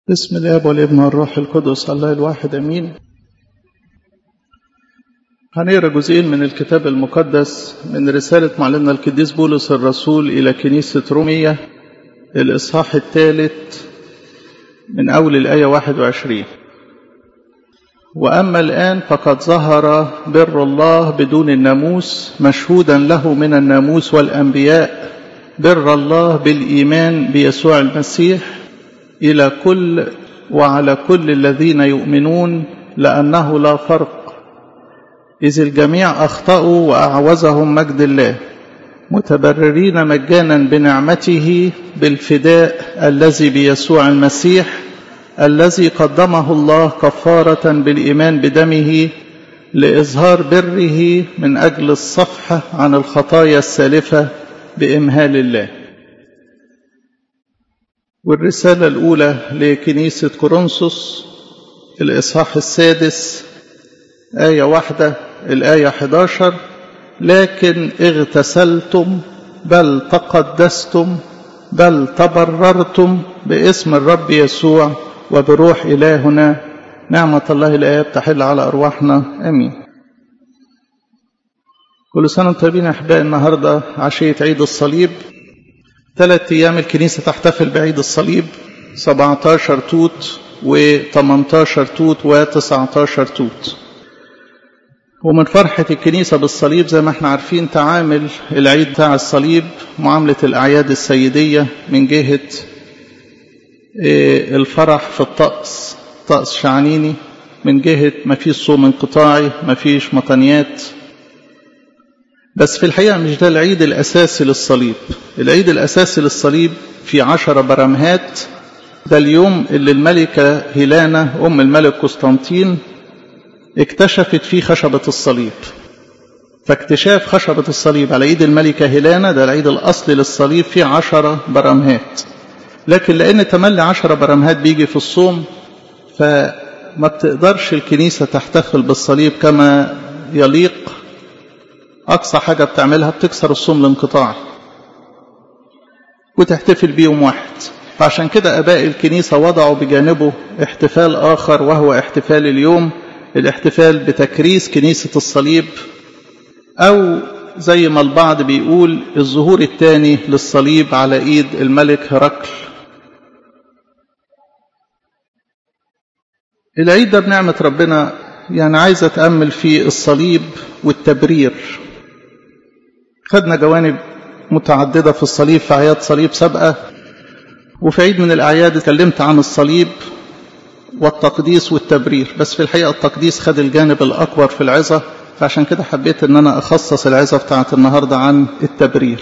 بسم الاب والابن والروح القدس الله الواحد امين هنقرا جزئين من الكتاب المقدس من رسالة معلمنا القديس بولس الرسول إلى كنيسة رومية الإصحاح الثالث من أول الآية 21 وأما الآن فقد ظهر بر الله بدون الناموس مشهودا له من الناموس والأنبياء بر الله بالإيمان بيسوع المسيح إلى كل وعلى كل الذين يؤمنون لأنه لا فرق إذ الجميع أخطأوا وأعوزهم مجد الله متبررين مجانا بنعمته بالفداء الذي بيسوع المسيح الذي قدمه الله كفارة بالإيمان بدمه لإظهار بره من أجل الصفحة عن الخطايا السالفة بإمهال الله والرسالة الأولى لكنيسة كورنثوس الإصحاح السادس آية واحدة الآية 11 لكن اغتسلتم بل تقدستم بل تبررتم باسم الرب يسوع وبروح إلهنا نعمة الله الآب تحل على أرواحنا أمين كل سنة وانتم طيبين أحباء النهاردة عشية عيد الصليب ثلاث أيام الكنيسة تحتفل بعيد الصليب 17 توت و18 توت و19 توت ومن فرحة الكنيسة بالصليب زي ما احنا عارفين تعامل العيد بتاع الصليب معاملة الأعياد السيدية من جهة الفرح في الطقس طقس شعنيني من جهة ما فيش صوم انقطاعي ما فيش مطنيات بس في الحقيقة مش ده العيد الأساسي للصليب العيد الأساسي للصليب في عشرة برمهات ده اليوم اللي الملكة هيلانا أم الملك قسطنطين اكتشفت فيه خشبة الصليب فاكتشاف خشبة الصليب على ايد الملكة هيلانا ده العيد الأصلي للصليب فيه عشرة برمهات لكن لأن تملي عشرة برمهات بيجي في الصوم فما بتقدرش الكنيسة تحتفل بالصليب كما يليق أقصى حاجة بتعملها بتكسر الصوم الانقطاعي وتحتفل بيه يوم واحد فعشان كده أباء الكنيسة وضعوا بجانبه احتفال آخر وهو احتفال اليوم الاحتفال بتكريس كنيسة الصليب أو زي ما البعض بيقول الظهور الثاني للصليب على إيد الملك هرقل العيد ده بنعمة ربنا يعني عايز أتأمل في الصليب والتبرير خدنا جوانب متعددة في الصليب في أعياد صليب سابقة وفي عيد من الأعياد اتكلمت عن الصليب والتقديس والتبرير بس في الحقيقة التقديس خد الجانب الأكبر في العظة فعشان كده حبيت أن أنا أخصص العظة بتاعت النهاردة عن التبرير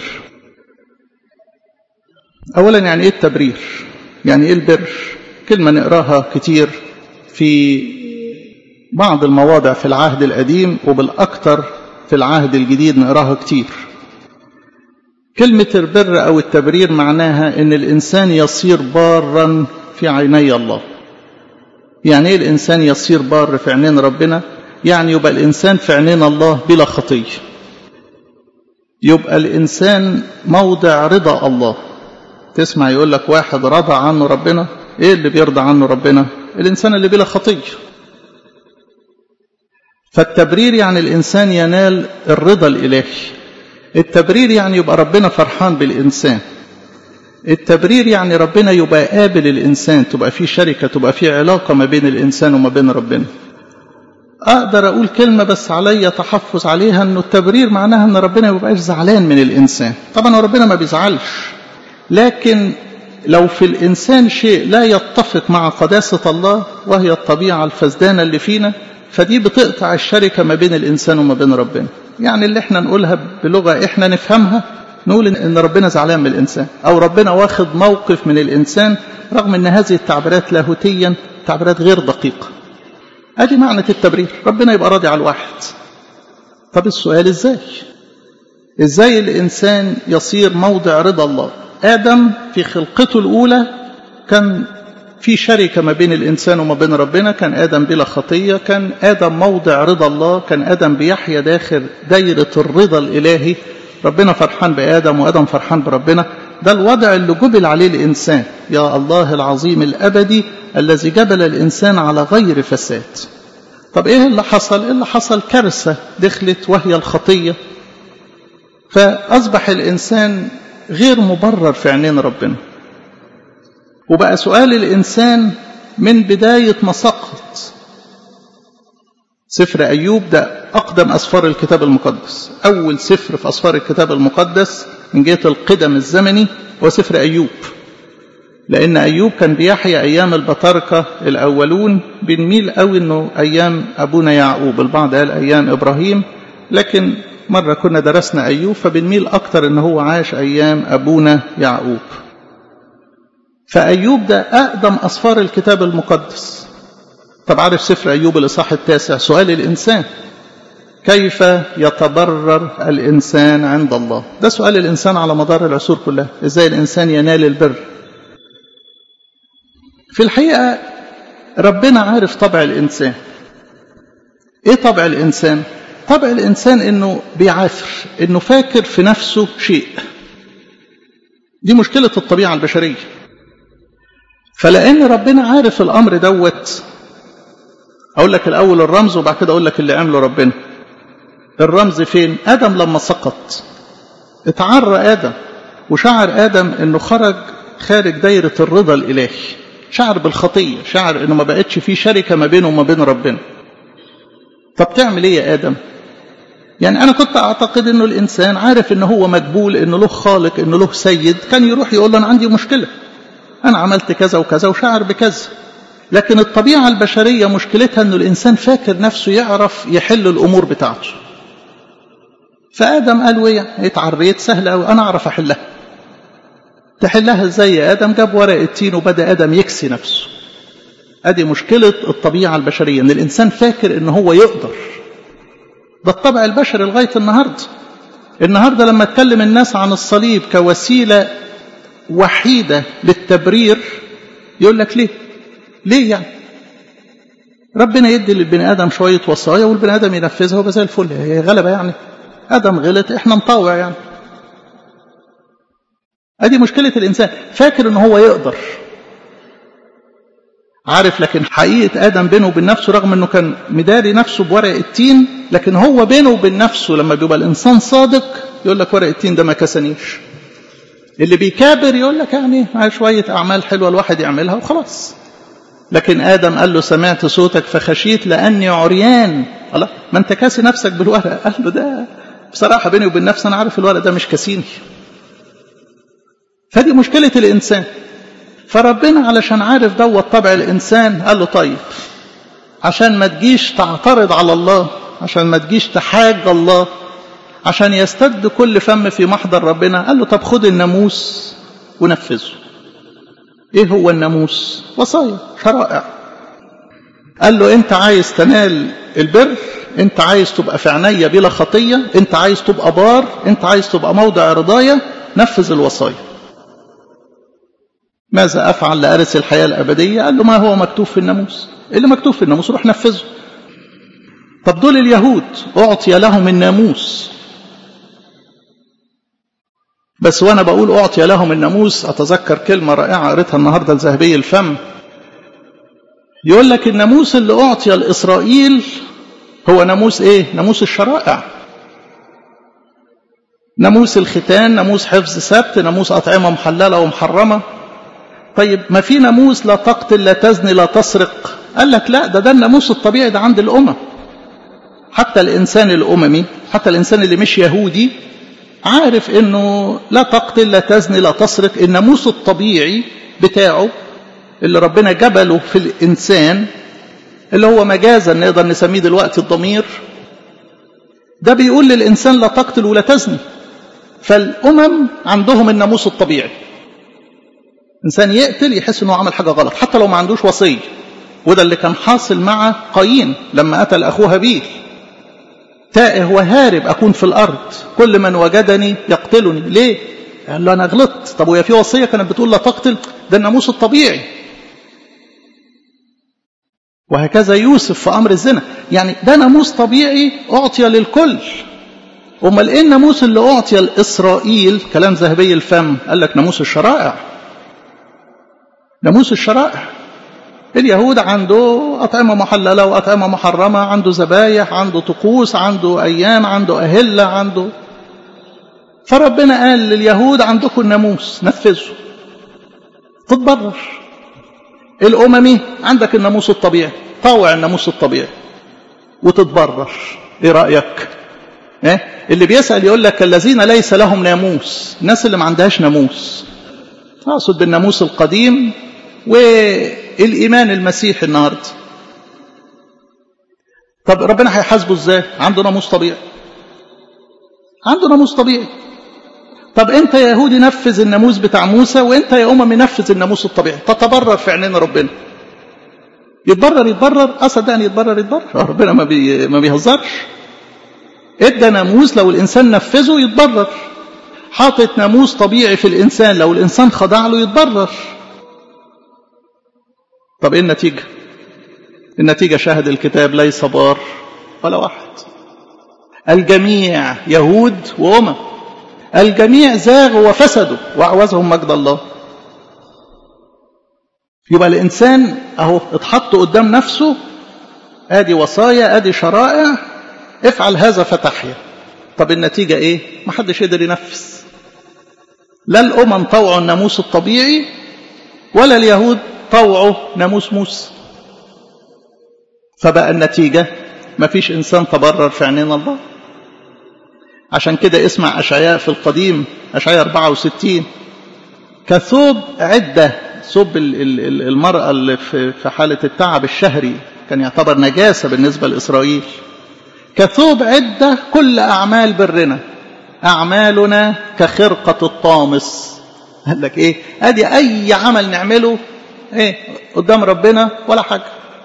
أولا يعني إيه التبرير يعني إيه البر كلمة نقراها كتير في بعض المواضع في العهد القديم وبالأكثر في العهد الجديد نقراها كتير كلمة البر أو التبرير معناها أن الإنسان يصير بارا في عيني الله يعني ايه الانسان يصير بار في عينين ربنا يعني يبقى الانسان في عينين الله بلا خطيه يبقى الانسان موضع رضا الله تسمع يقول لك واحد رضى عنه ربنا ايه اللي بيرضى عنه ربنا الانسان اللي بلا خطيه فالتبرير يعني الانسان ينال الرضا الالهي التبرير يعني يبقى ربنا فرحان بالانسان التبرير يعني ربنا يبقى قابل الإنسان تبقى في شركة تبقى في علاقة ما بين الإنسان وما بين ربنا أقدر أقول كلمة بس عليا تحفظ عليها أنه التبرير معناها أن ربنا ما يبقاش زعلان من الإنسان طبعا ربنا ما بيزعلش لكن لو في الإنسان شيء لا يتفق مع قداسة الله وهي الطبيعة الفسدانة اللي فينا فدي بتقطع الشركة ما بين الإنسان وما بين ربنا يعني اللي احنا نقولها بلغة احنا نفهمها نقول ان ربنا زعلان من الانسان او ربنا واخد موقف من الانسان رغم ان هذه التعبيرات لاهوتيا تعبيرات غير دقيقه ادي معنى التبرير ربنا يبقى راضي على الواحد طب السؤال ازاي ازاي الانسان يصير موضع رضا الله ادم في خلقته الاولى كان في شركة ما بين الإنسان وما بين ربنا كان آدم بلا خطية كان آدم موضع رضا الله كان آدم بيحيا داخل دايرة الرضا الإلهي ربنا فرحان بآدم وآدم فرحان بربنا ده الوضع اللي جبل عليه الإنسان يا الله العظيم الأبدي الذي جبل الإنسان على غير فساد طب إيه اللي حصل؟ إيه اللي حصل كارثة دخلت وهي الخطية فأصبح الإنسان غير مبرر في عينين ربنا وبقى سؤال الإنسان من بداية ما سقط سفر أيوب ده أقدم أسفار الكتاب المقدس أول سفر في أسفار الكتاب المقدس من جهة القدم الزمني هو سفر أيوب لأن أيوب كان بيحيى أيام البطاركة الأولون بنميل قوي أنه أيام أبونا يعقوب البعض قال أيام إبراهيم لكن مرة كنا درسنا أيوب فبنميل أكتر أنه هو عاش أيام أبونا يعقوب فأيوب ده أقدم أسفار الكتاب المقدس طب عارف سفر أيوب الإصحاح التاسع سؤال الإنسان كيف يتبرر الإنسان عند الله ده سؤال الإنسان على مدار العصور كلها إزاي الإنسان ينال البر في الحقيقة ربنا عارف طبع الإنسان إيه طبع الإنسان طبع الإنسان إنه بيعافر إنه فاكر في نفسه شيء دي مشكلة الطبيعة البشرية فلأن ربنا عارف الأمر دوت أقول لك الأول الرمز وبعد كده أقول لك اللي عمله ربنا الرمز فين آدم لما سقط اتعرى آدم وشعر آدم أنه خرج خارج دايرة الرضا الإلهي شعر بالخطية شعر أنه ما بقتش في شركة ما بينه وما بين ربنا طب تعمل إيه يا آدم يعني أنا كنت أعتقد أنه الإنسان عارف أنه هو مقبول أنه له خالق أنه له سيد كان يروح يقول له أنا عندي مشكلة أنا عملت كذا وكذا وشعر بكذا لكن الطبيعة البشرية مشكلتها أنه الإنسان فاكر نفسه يعرف يحل الأمور بتاعته فآدم قال ويا اتعريت سهلة أوي أنا أعرف أحلها تحلها ازاي يا آدم جاب ورق التين وبدأ آدم يكسي نفسه أدي مشكلة الطبيعة البشرية أن الإنسان فاكر أنه هو يقدر ده الطبع البشري لغاية النهاردة النهاردة لما اتكلم الناس عن الصليب كوسيلة وحيدة للتبرير يقول لك ليه ليه يعني ربنا يدي للبني آدم شوية وصايا والبني آدم ينفذها وبزي الفل هي غلبة يعني آدم غلط إحنا نطاوع يعني ادي مشكلة الإنسان فاكر إن هو يقدر عارف لكن حقيقة آدم بينه وبين نفسه رغم إنه كان مداري نفسه بورق التين لكن هو بينه وبين نفسه لما بيبقى الإنسان صادق يقول لك ورق التين ده ما كسنيش اللي بيكابر يقول لك يعني شوية أعمال حلوة الواحد يعملها وخلاص لكن آدم قال له سمعت صوتك فخشيت لأني عريان الله ما أنت كاسي نفسك بالورق قال له ده بصراحة بيني وبين نفسي أنا عارف الورق ده مش كاسيني فدي مشكلة الإنسان فربنا علشان عارف دوت طبع الإنسان قال له طيب عشان ما تجيش تعترض على الله عشان ما تجيش تحاج الله عشان يستد كل فم في محضر ربنا قال له طب خد الناموس ونفذه ايه هو الناموس وصايا شرائع قال له انت عايز تنال البر انت عايز تبقى في عينيا بلا خطيه انت عايز تبقى بار انت عايز تبقى موضع رضايا نفذ الوصايا ماذا افعل لارث الحياه الابديه قال له ما هو مكتوب في الناموس اللي مكتوب في الناموس روح نفذه طب دول اليهود اعطي لهم الناموس بس وانا بقول اعطي لهم الناموس اتذكر كلمه رائعه قريتها النهارده لذهبي الفم يقول لك الناموس اللي اعطي لاسرائيل هو ناموس ايه ناموس الشرائع ناموس الختان ناموس حفظ سبت ناموس اطعمه محلله ومحرمه طيب ما في ناموس لا تقتل لا تزني لا تسرق قال لك لا ده ده الناموس الطبيعي ده عند الامم حتى الانسان الاممي حتى الانسان اللي مش يهودي عارف انه لا تقتل لا تزني لا تسرق الناموس الطبيعي بتاعه اللي ربنا جبله في الانسان اللي هو مجازا نقدر نسميه دلوقتي الضمير ده بيقول للانسان لا تقتل ولا تزني فالامم عندهم الناموس الطبيعي انسان يقتل يحس انه عمل حاجه غلط حتى لو ما عندوش وصيه وده اللي كان حاصل مع قايين لما قتل اخوه هابيل تائه وهارب أكون في الأرض كل من وجدني يقتلني ليه؟ قال له أنا غلطت طب وهي في وصية كانت بتقول لا تقتل ده الناموس الطبيعي وهكذا يوسف في أمر الزنا يعني ده ناموس طبيعي أعطي للكل أمال إيه الناموس اللي أعطي لإسرائيل كلام ذهبي الفم قال لك ناموس الشرائع ناموس الشرائع اليهود عنده أطعمة محللة وأطعمة محرمة عنده ذبايح عنده طقوس عنده أيام عنده أهلة عنده فربنا قال لليهود عندكم الناموس نفذوا تتبرر الأممي عندك الناموس الطبيعي طاوع الناموس الطبيعي وتتبرر ايه رأيك إيه؟ اللي بيسأل يقول لك الذين ليس لهم ناموس الناس اللي ما عندهاش ناموس أقصد بالناموس القديم والإيمان المسيحي النهاردة طب ربنا هيحاسبه ازاي عنده ناموس طبيعي عنده ناموس طبيعي طب انت يا يهودي نفذ الناموس بتاع موسى وانت يا امم نفذ الناموس الطبيعي تتبرر في عينين ربنا يتبرر يتبرر اصدقني يتبرر يتبرر ربنا ما, بي ما بيهزرش ادى ناموس لو الانسان نفذه يتبرر حاطط ناموس طبيعي في الانسان لو الانسان خضع له يتبرر طب ايه النتيجه النتيجه شاهد الكتاب ليس بار ولا واحد الجميع يهود وامم الجميع زاغوا وفسدوا واعوزهم مجد الله يبقى الانسان اهو اتحط قدام نفسه ادي وصايا ادي شرائع افعل هذا فتحيا طب النتيجه ايه ما حدش قدر ينفذ لا الامم طوعوا الناموس الطبيعي ولا اليهود طوعوا ناموس موسى فبقى النتيجه ما فيش انسان تبرر في عينين الله عشان كده اسمع أشعياء في القديم أشعياء 64 كثوب عدة ثوب المرأة اللي في حالة التعب الشهري كان يعتبر نجاسة بالنسبة لإسرائيل كثوب عدة كل أعمال برنا أعمالنا كخرقة الطامس قال لك إيه أدي أي عمل نعمله إيه قدام ربنا ولا حاجة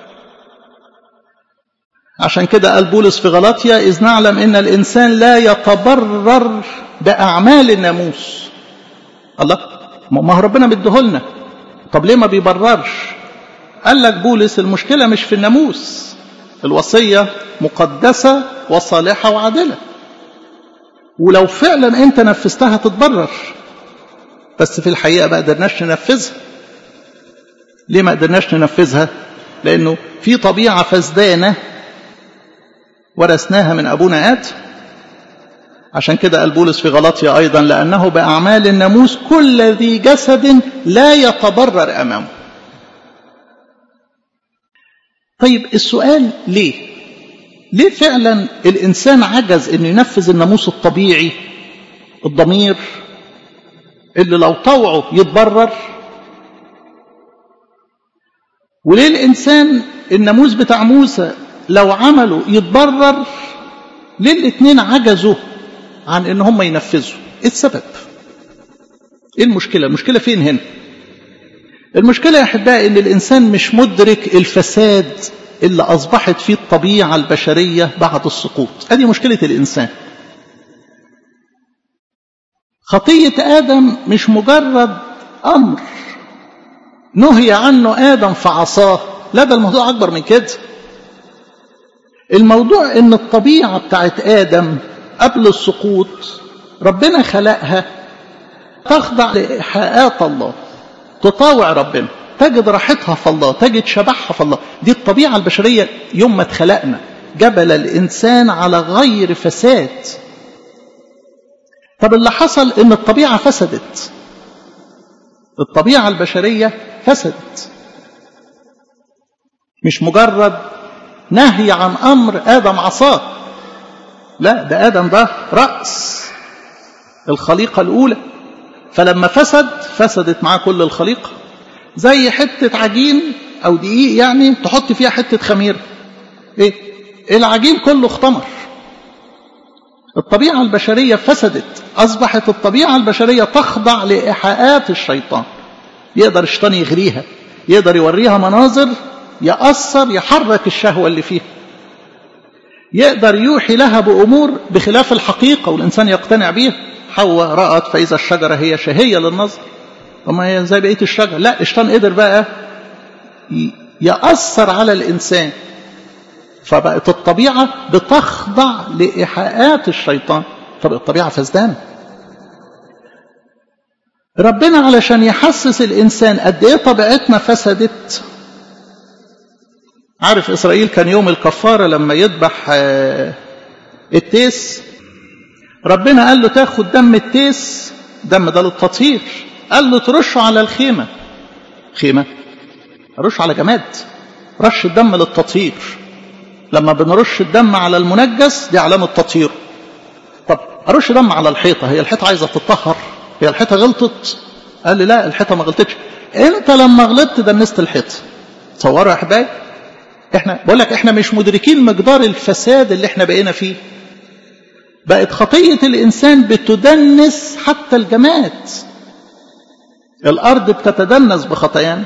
عشان كده قال بولس في غلطيا إذ نعلم إن الإنسان لا يتبرر بأعمال الناموس الله ما هو ربنا مديهولنا طب ليه ما بيبررش قال لك بولس المشكلة مش في الناموس الوصية مقدسة وصالحة وعادلة ولو فعلا انت نفذتها تتبرر بس في الحقيقة ما قدرناش ننفذها ليه ما قدرناش ننفذها لأنه في طبيعة فسدانة ورثناها من أبونا آدم عشان كده قال بولس في غلطيا أيضا لأنه بأعمال الناموس كل ذي جسد لا يتبرر أمامه طيب السؤال ليه ليه فعلا الإنسان عجز أنه ينفذ الناموس الطبيعي الضمير اللي لو طوعه يتبرر وليه الإنسان الناموس بتاع موسى لو عملوا يتبرر ليه الاثنين عجزوا عن ان هم ينفذوا ايه السبب ايه المشكله المشكله فين هنا المشكله يا احبائي ان الانسان مش مدرك الفساد اللي اصبحت فيه الطبيعه البشريه بعد السقوط هذه مشكله الانسان خطيه ادم مش مجرد امر نهي عنه ادم فعصاه لا ده الموضوع اكبر من كده الموضوع ان الطبيعه بتاعت ادم قبل السقوط ربنا خلقها تخضع لايحاءات الله تطاوع ربنا تجد راحتها في الله تجد شبحها في الله دي الطبيعه البشريه يوم ما اتخلقنا جبل الانسان على غير فساد طب اللي حصل ان الطبيعه فسدت الطبيعه البشريه فسدت مش مجرد نهي عن امر ادم عصاه لا ده ادم ده راس الخليقه الاولى فلما فسد فسدت معاه كل الخليقه زي حته عجين او دقيق يعني تحط فيها حته خميره ايه العجين كله اختمر الطبيعه البشريه فسدت اصبحت الطبيعه البشريه تخضع لايحاءات الشيطان يقدر الشيطان يغريها يقدر يوريها مناظر يأثر يحرك الشهوة اللي فيها يقدر يوحي لها بأمور بخلاف الحقيقة والإنسان يقتنع بيها حواء رأت فإذا الشجرة هي شهية للنظر وما هي زي بقية الشجرة لا الشيطان قدر بقى يأثر على الإنسان فبقت الطبيعة بتخضع لإيحاءات الشيطان فبقت الطبيعة فسدانة ربنا علشان يحسس الإنسان قد إيه طبيعتنا فسدت عارف إسرائيل كان يوم الكفارة لما يذبح التيس ربنا قال له تاخد دم التيس دم ده للتطهير قال له ترشه على الخيمة خيمة رش على جماد رش الدم للتطهير لما بنرش الدم على المنجس دي علامة تطهير طب أرش دم على الحيطة هي الحيطة عايزة تطهر هي الحيطة غلطت قال لي لا الحيطة ما غلطتش انت لما غلطت دنست الحيطة تصوروا يا احبائي احنا بقول لك احنا مش مدركين مقدار الفساد اللي احنا بقينا فيه بقت خطية الإنسان بتدنس حتى الجماد الأرض بتتدنس بخطايانا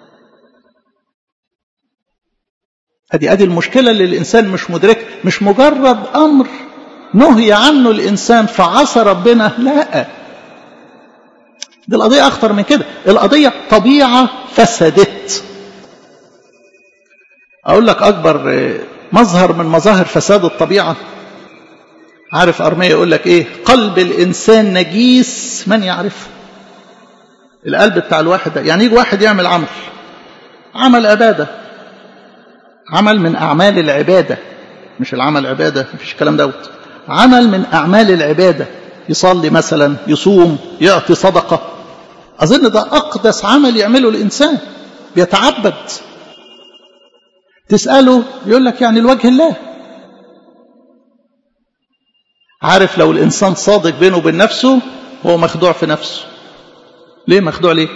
ادي ادي المشكله اللي الانسان مش مدرك مش مجرد امر نهي عنه الانسان فعصى ربنا لا دي القضيه اخطر من كده القضيه طبيعه فسدت اقول لك اكبر مظهر من مظاهر فساد الطبيعه عارف ارميه يقول لك ايه قلب الانسان نجيس من يعرفه القلب بتاع الواحد ده يعني يجي واحد يعمل عمل عمل عباده عمل من أعمال العبادة مش العمل عبادة مفيش الكلام دوت عمل من أعمال العبادة يصلي مثلا يصوم يعطي صدقة أظن ده أقدس عمل يعمله الإنسان بيتعبد تسأله يقول لك يعني لوجه الله عارف لو الإنسان صادق بينه وبين نفسه هو مخدوع في نفسه ليه مخدوع ليه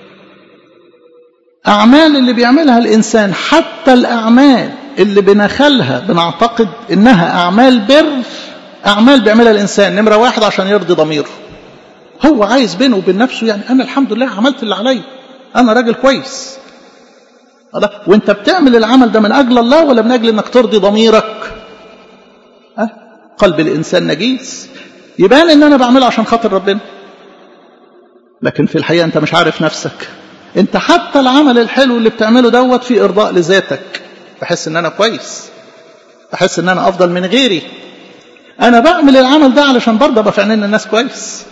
أعمال اللي بيعملها الإنسان حتى الأعمال اللي بنخلها بنعتقد إنها أعمال بر أعمال بيعملها الإنسان نمرة واحد عشان يرضي ضميره هو عايز بينه وبين نفسه يعني أنا الحمد لله عملت اللي عليا أنا راجل كويس وانت بتعمل العمل ده من أجل الله ولا من أجل أنك ترضي ضميرك أه؟ قلب الإنسان نجيس يبان أن أنا بعمله عشان خاطر ربنا لكن في الحقيقة أنت مش عارف نفسك انت حتى العمل الحلو اللي بتعمله دوت في ارضاء لذاتك بحس ان انا كويس بحس ان انا افضل من غيري انا بعمل العمل ده علشان برضه ابقى في عينين الناس كويس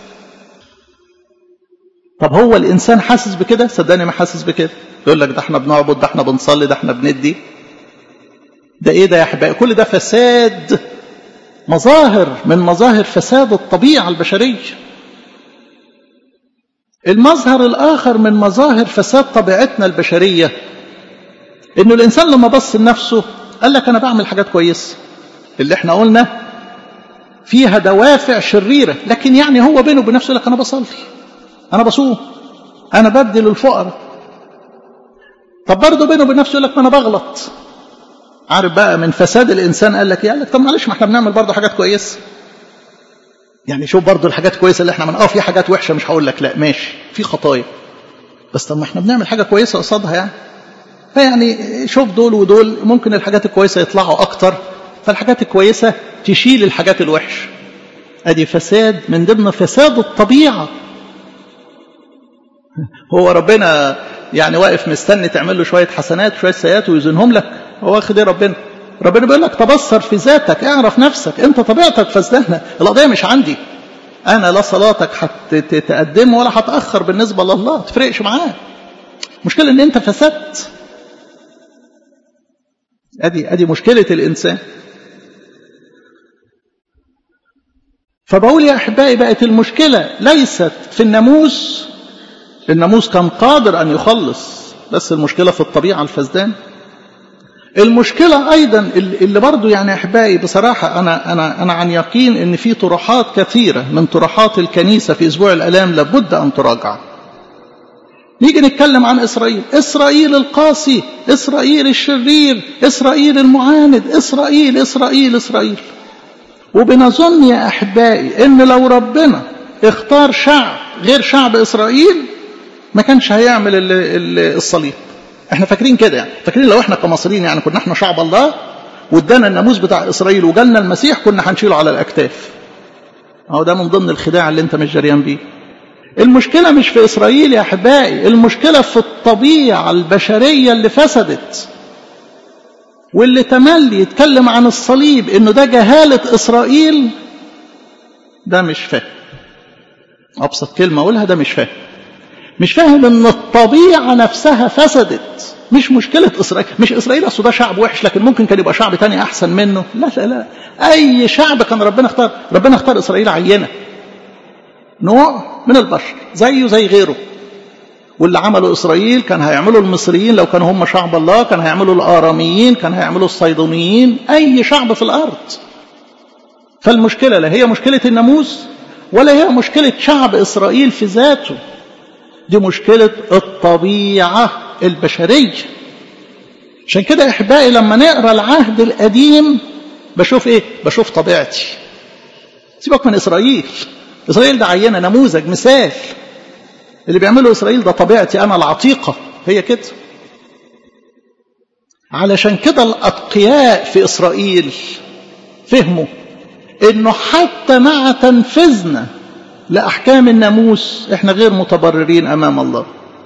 طب هو الانسان حاسس بكده صدقني ما حاسس بكده يقول لك ده احنا بنعبد ده احنا بنصلي ده احنا بندي ده ايه ده يا احبائي كل ده فساد مظاهر من مظاهر فساد الطبيعه البشريه المظهر الآخر من مظاهر فساد طبيعتنا البشرية إنه الإنسان لما بص لنفسه قال لك أنا بعمل حاجات كويسة اللي إحنا قلنا فيها دوافع شريرة لكن يعني هو بينه وبين نفسه لك أنا بصلي أنا بصوم أنا بدي للفقراء طب برضه بينه وبين نفسه يقول لك ما أنا بغلط عارف بقى من فساد الإنسان قال لك قال لك طب معلش ما إحنا بنعمل برضه حاجات كويسة يعني شوف برضو الحاجات كويسة اللي احنا من اه في حاجات وحشة مش هقول لك لا ماشي في خطايا بس طب ما احنا بنعمل حاجة كويسة قصادها يعني فيعني شوف دول ودول ممكن الحاجات الكويسة يطلعوا أكتر فالحاجات الكويسة تشيل الحاجات الوحشة ادي فساد من ضمن فساد الطبيعة هو ربنا يعني واقف مستني تعمل له شوية حسنات شوية سيئات ويزنهم لك هو واخد ايه ربنا ربنا بيقول لك تبصر في ذاتك اعرف نفسك انت طبيعتك فسدانه القضيه مش عندي انا لا صلاتك هتتقدم ولا هتاخر بالنسبه لله ما تفرقش معاه المشكله ان انت فسدت ادي ادي مشكله الانسان فبقول يا احبائي بقت المشكله ليست في الناموس الناموس كان قادر ان يخلص بس المشكله في الطبيعه الفسدان المشكلة أيضا اللي برضو يعني أحبائي بصراحة أنا, أنا, أنا عن يقين أن في طروحات كثيرة من طروحات الكنيسة في أسبوع الألام لابد أن تراجع نيجي نتكلم عن إسرائيل إسرائيل القاسي إسرائيل الشرير إسرائيل المعاند إسرائيل إسرائيل إسرائيل وبنظن يا أحبائي أن لو ربنا اختار شعب غير شعب إسرائيل ما كانش هيعمل الصليب احنا فاكرين كده يعني فاكرين لو احنا كمصريين يعني كنا احنا شعب الله وادانا الناموس بتاع اسرائيل وجالنا المسيح كنا هنشيله على الاكتاف اهو ده من ضمن الخداع اللي انت مش جريان بيه المشكلة مش في إسرائيل يا أحبائي المشكلة في الطبيعة البشرية اللي فسدت واللي تملي يتكلم عن الصليب إنه ده جهالة إسرائيل ده مش فاهم أبسط كلمة أقولها ده مش فاهم مش فاهم ان الطبيعة نفسها فسدت مش مشكلة إسرائيل مش إسرائيل أصل ده شعب وحش لكن ممكن كان يبقى شعب تاني أحسن منه لا لا لا أي شعب كان ربنا اختار ربنا اختار إسرائيل عينة نوع من البشر زيه زي غيره واللي عملوا إسرائيل كان هيعملوا المصريين لو كانوا هم شعب الله كان هيعملوا الآراميين كان هيعملوا الصيدونيين أي شعب في الأرض فالمشكلة لا هي مشكلة الناموس ولا هي مشكلة شعب إسرائيل في ذاته دي مشكلة الطبيعة البشرية عشان كده يا أحبائي لما نقرأ العهد القديم بشوف إيه؟ بشوف طبيعتي سيبك من إسرائيل إسرائيل ده عينة نموذج مثال اللي بيعمله إسرائيل ده طبيعتي أنا العتيقة هي كده علشان كده الأتقياء في إسرائيل فهموا إنه حتى مع تنفيذنا لأحكام الناموس إحنا غير متبررين أمام الله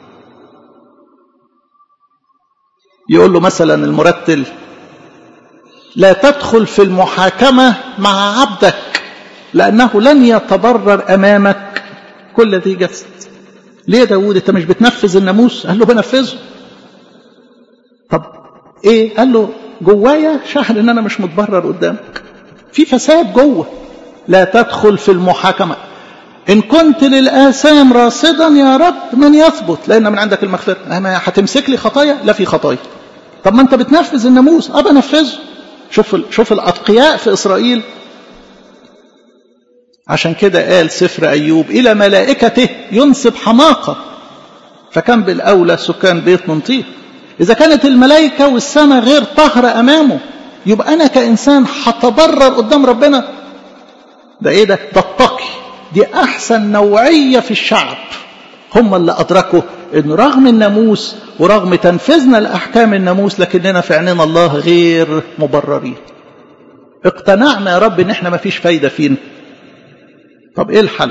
يقول له مثلا المرتل لا تدخل في المحاكمة مع عبدك لأنه لن يتبرر أمامك كل ذي جسد ليه يا داود أنت مش بتنفذ الناموس قال له بنفذه طب إيه قال له جوايا شهر إن أنا مش متبرر قدامك في فساد جوه لا تدخل في المحاكمة إن كنت للآثام راصدا يا رب من يثبت لأن من عندك المغفرة أما هتمسك لي خطايا لا في خطايا طب ما أنت بتنفذ الناموس أه بنفذه شوف شوف الأتقياء في إسرائيل عشان كده قال سفر أيوب إلى ملائكته ينسب حماقة فكان بالأولى سكان بيت منطيه إذا كانت الملائكة والسماء غير طهرة أمامه يبقى أنا كإنسان هتبرر قدام ربنا ده إيه ده؟ ده التقي دي أحسن نوعية في الشعب هم اللي أدركوا إن رغم الناموس ورغم تنفيذنا لأحكام الناموس لكننا في عيننا الله غير مبررين اقتنعنا يا رب إن إحنا ما فيش فايدة فينا طب إيه الحل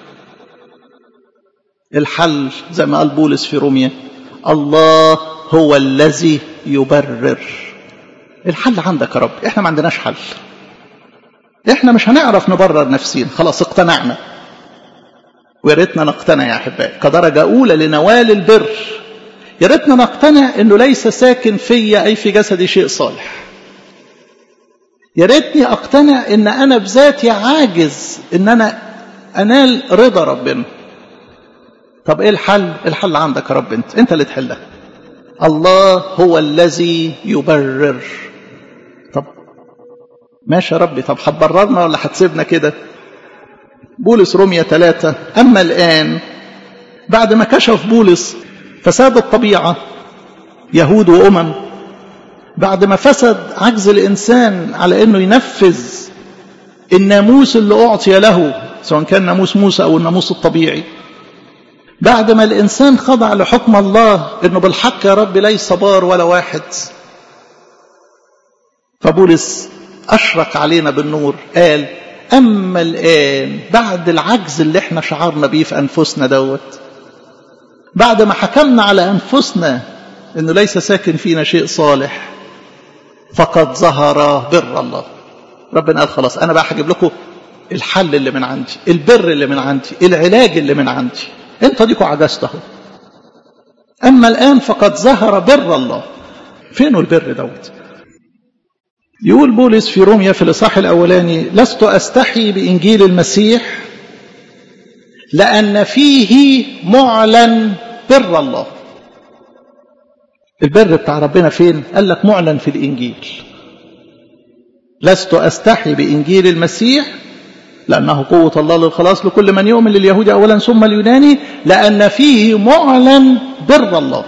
الحل زي ما قال بولس في روميا الله هو الذي يبرر الحل عندك يا رب احنا ما عندناش حل احنا مش هنعرف نبرر نفسينا خلاص اقتنعنا ويا ريتنا نقتنع يا احبائي كدرجه اولى لنوال البر يا ريتنا نقتنع انه ليس ساكن فيا اي في جسدي شيء صالح يا ريتني اقتنع ان انا بذاتي عاجز ان انا انال رضا ربنا طب ايه الحل الحل عندك يا رب انت انت اللي تحلها الله هو الذي يبرر طب ماشي يا ربي طب هتبررنا ولا هتسيبنا كده بولس رومية ثلاثة أما الآن بعد ما كشف بولس فساد الطبيعة يهود وأمم بعد ما فسد عجز الإنسان على أنه ينفذ الناموس اللي أعطي له سواء كان ناموس موسى أو الناموس الطبيعي بعد ما الإنسان خضع لحكم الله أنه بالحق يا رب ليس بار ولا واحد فبولس أشرق علينا بالنور قال أما الآن بعد العجز اللي احنا شعرنا بيه في أنفسنا دوت بعد ما حكمنا على أنفسنا أنه ليس ساكن فينا شيء صالح فقد ظهر بر الله ربنا قال خلاص أنا بقى هجيب لكم الحل اللي من عندي البر اللي من عندي العلاج اللي من عندي انت ديكوا عجزته أما الآن فقد ظهر بر الله فين البر دوت يقول بولس في روميا في الإصحاح الأولاني لست أستحي بإنجيل المسيح لأن فيه معلن بر الله البر بتاع ربنا فين قال لك معلن في الإنجيل لست أستحي بإنجيل المسيح لأنه قوة الله للخلاص لكل من يؤمن لليهود أولا ثم اليوناني لأن فيه معلن بر الله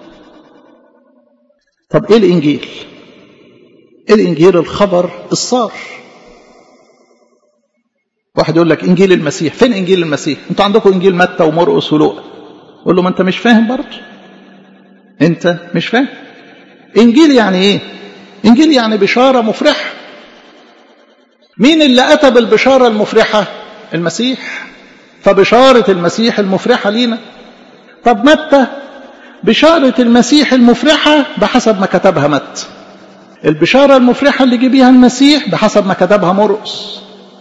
طب إيه الإنجيل الإنجيل الخبر الصار واحد يقول لك إنجيل المسيح فين إنجيل المسيح أنتوا عندكم إنجيل متى ومرقس ولوقا قول له ما أنت مش فاهم برضه أنت مش فاهم إنجيل يعني إيه إنجيل يعني بشارة مفرحة مين اللي أتى بالبشارة المفرحة المسيح فبشارة المسيح المفرحة لينا طب متى بشارة المسيح المفرحة بحسب ما كتبها متى البشارة المفرحة اللي جه بيها المسيح بحسب ما كتبها مرقس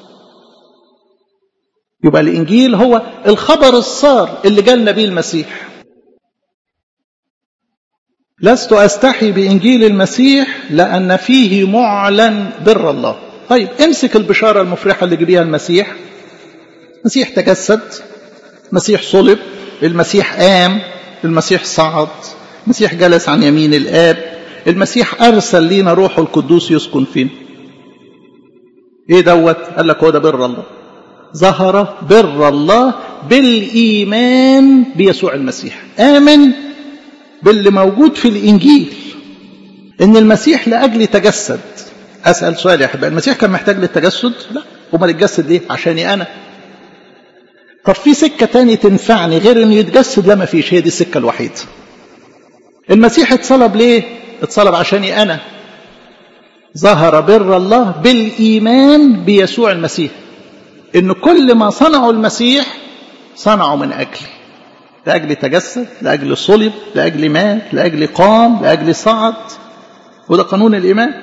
يبقى الإنجيل هو الخبر الصار اللي جالنا بيه المسيح لست أستحي بإنجيل المسيح لأن فيه معلن بر الله طيب امسك البشارة المفرحة اللي جبيها المسيح المسيح تجسد المسيح صلب المسيح قام المسيح صعد المسيح جلس عن يمين الآب المسيح أرسل لينا روحه القدوس يسكن فينا ايه دوت قال لك هو ده بر الله ظهر بر الله بالإيمان بيسوع المسيح آمن باللي موجود في الإنجيل إن المسيح لأجل تجسد أسأل سؤال يا أحبائي المسيح كان محتاج للتجسد؟ لا أمال يتجسد ليه؟ عشاني أنا طب في سكة تاني تنفعني غير إنه يتجسد لا ما فيش هي دي السكة الوحيدة المسيح اتصلب ليه؟ اتصلب عشاني أنا ظهر بر الله بالإيمان بيسوع المسيح إن كل ما صنعه المسيح صنعه من أجلي لأجل تجسد لأجل صلب لأجل مات لأجل قام لأجل صعد وده قانون الإيمان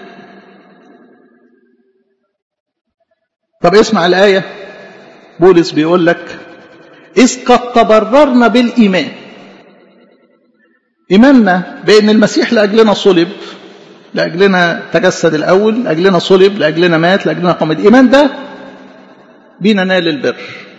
طب اسمع الآية بولس بيقول لك إذ قد تبررنا بالإيمان إيماننا بأن المسيح لأجلنا صلب لأجلنا تجسد الأول لأجلنا صلب لأجلنا مات لأجلنا قام الإيمان ده بينا نال البر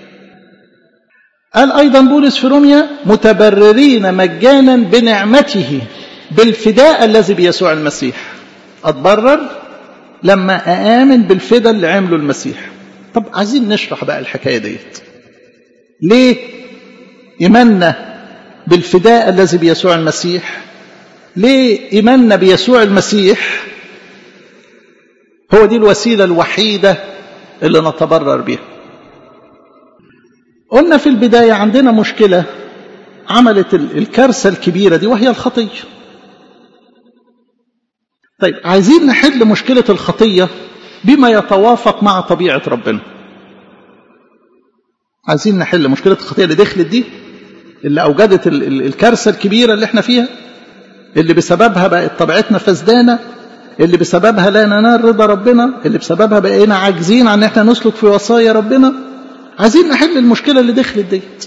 قال أيضا بولس في روميا متبررين مجانا بنعمته بالفداء الذي بيسوع المسيح أتبرر لما أآمن بالفداء اللي عمله المسيح طب عايزين نشرح بقى الحكاية ديت ليه إيماننا بالفداء الذي بيسوع المسيح ليه إيماننا بيسوع المسيح هو دي الوسيلة الوحيدة اللي نتبرر بيها قلنا في البداية عندنا مشكلة عملت الكارثة الكبيرة دي وهي الخطية طيب عايزين نحل مشكلة الخطية بما يتوافق مع طبيعة ربنا عايزين نحل مشكلة الخطية اللي دخلت دي اللي أوجدت الكارثة الكبيرة اللي احنا فيها اللي بسببها بقت طبيعتنا فسدانة اللي بسببها لا ننال رضا ربنا اللي بسببها بقينا عاجزين عن احنا نسلك في وصايا ربنا عايزين نحل المشكلة اللي دخلت ديت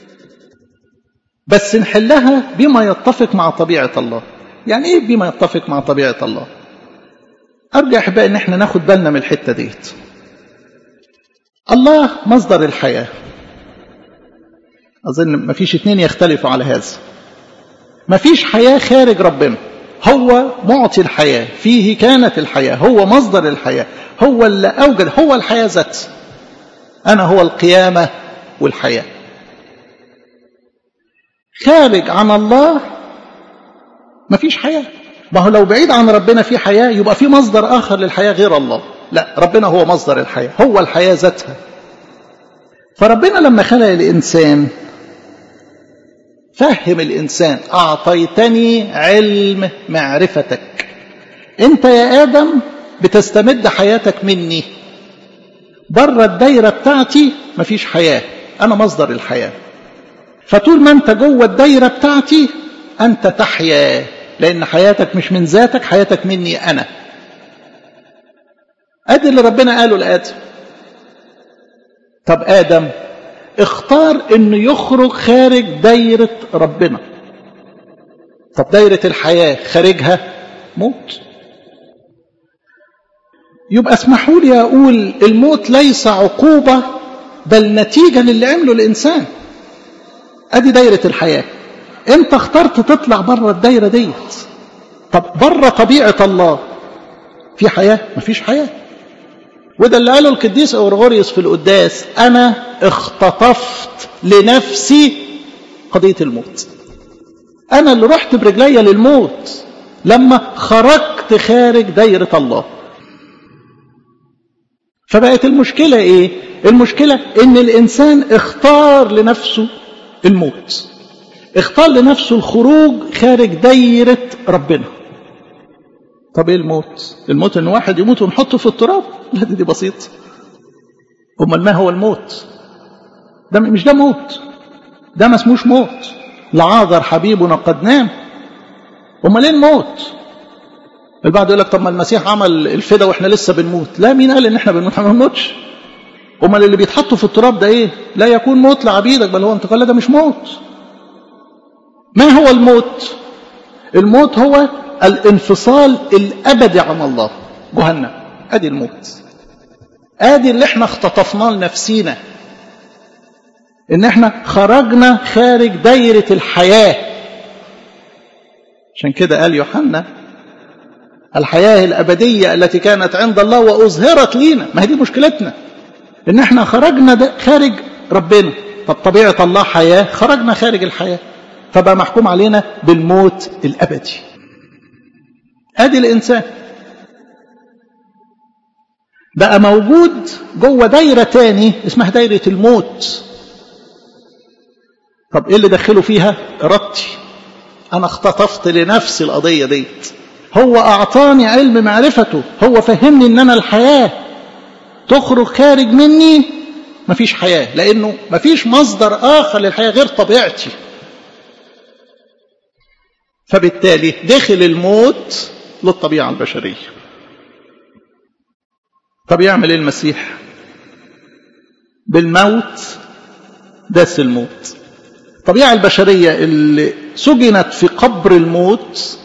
بس نحلها بما يتفق مع طبيعة الله يعني ايه بما يتفق مع طبيعة الله ارجع بقى ان احنا ناخد بالنا من الحتة ديت الله مصدر الحياة اظن مفيش اتنين يختلفوا على هذا مفيش حياة خارج ربنا هو معطي الحياة فيه كانت الحياة هو مصدر الحياة هو اللي أوجد هو الحياة ذات أنا هو القيامة والحياة خارج عن الله مفيش حياة ما هو لو بعيد عن ربنا في حياة يبقى في مصدر آخر للحياة غير الله لا ربنا هو مصدر الحياة هو الحياة ذاتها فربنا لما خلق الإنسان فهم الإنسان أعطيتني علم معرفتك أنت يا آدم بتستمد حياتك مني بره الدايرة بتاعتي مفيش حياة أنا مصدر الحياة فطول ما أنت جوه الدايرة بتاعتي أنت تحيا لأن حياتك مش من ذاتك حياتك مني أنا أدي اللي ربنا قاله لآدم طب آدم اختار انه يخرج خارج دايرة ربنا طب دايرة الحياة خارجها موت يبقى اسمحوا لي اقول الموت ليس عقوبة بل نتيجة للي عمله الانسان ادي دايرة الحياة انت اخترت تطلع بره الدايرة ديت طب بره طبيعة الله في حياة مفيش حياة وده اللي قاله القديس أورغوريوس في القداس أنا اختطفت لنفسي قضية الموت أنا اللي رحت برجلي للموت لما خرجت خارج دايرة الله فبقت المشكلة إيه؟ المشكلة إن الإنسان اختار لنفسه الموت اختار لنفسه الخروج خارج دايرة ربنا طب ايه الموت الموت ان واحد يموت ونحطه في التراب لا دي, دي بسيط امال ما هو الموت ده مش ده موت ده ما اسموش موت لعاذر حبيبنا قد نام امال ايه الموت البعض يقول لك طب ما المسيح عمل الفدا واحنا لسه بنموت لا مين قال ان احنا بنموت احنا ما بنموتش امال اللي بيتحطوا في التراب ده ايه لا يكون موت لعبيدك بل هو انتقال ده مش موت ما هو الموت الموت هو الانفصال الأبدي عن الله جهنم أدي الموت أدي اللي احنا اختطفناه لنفسينا إن احنا خرجنا خارج دايرة الحياة عشان كده قال يوحنا الحياة الأبدية التي كانت عند الله وأظهرت لينا ما هي دي مشكلتنا إن احنا خرجنا خارج ربنا طب طبيعة الله حياة خرجنا خارج الحياة فبقى محكوم علينا بالموت الأبدي ادي الانسان بقى موجود جوه دايره تاني اسمها دايره الموت طب ايه اللي دخله فيها ارادتي انا اختطفت لنفسي القضيه ديت هو اعطاني علم معرفته هو فهمني ان انا الحياه تخرج خارج مني مفيش حياه لانه مفيش مصدر اخر للحياه غير طبيعتي فبالتالي دخل الموت للطبيعة البشرية طب يعمل ايه المسيح بالموت داس الموت الطبيعة البشرية اللي سجنت في قبر الموت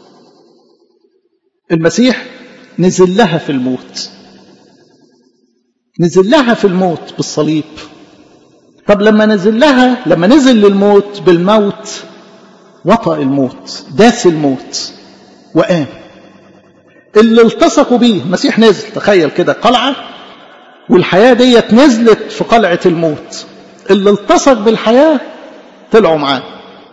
المسيح نزل لها في الموت نزل لها في الموت بالصليب طب لما نزل لها لما نزل للموت بالموت وطأ الموت داس الموت وقام اللي التصقوا بيه المسيح نزل تخيل كده قلعة والحياة ديت نزلت في قلعة الموت اللي التصق بالحياة طلعوا معاه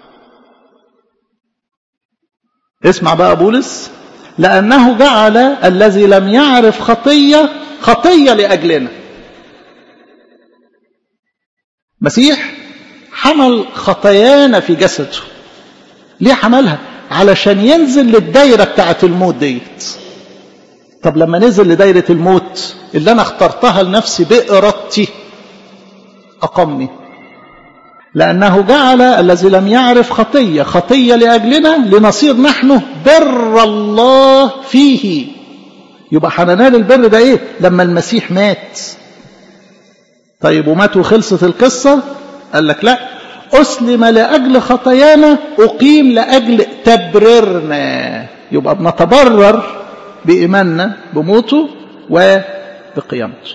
اسمع بقى بولس لأنه جعل الذي لم يعرف خطية خطية لأجلنا مسيح حمل خطايانا في جسده ليه حملها علشان ينزل للدايرة بتاعت الموت ديت طب لما نزل لدايرة الموت اللي أنا اخترتها لنفسي بإرادتي أقمني لأنه جعل الذي لم يعرف خطية خطية لأجلنا لنصير نحن بر الله فيه يبقى هننال البر ده إيه لما المسيح مات طيب ومات وخلصت القصة قال لك لا أسلم لأجل خطايانا أقيم لأجل تبررنا يبقى بنتبرر بإيماننا بموته وبقيامته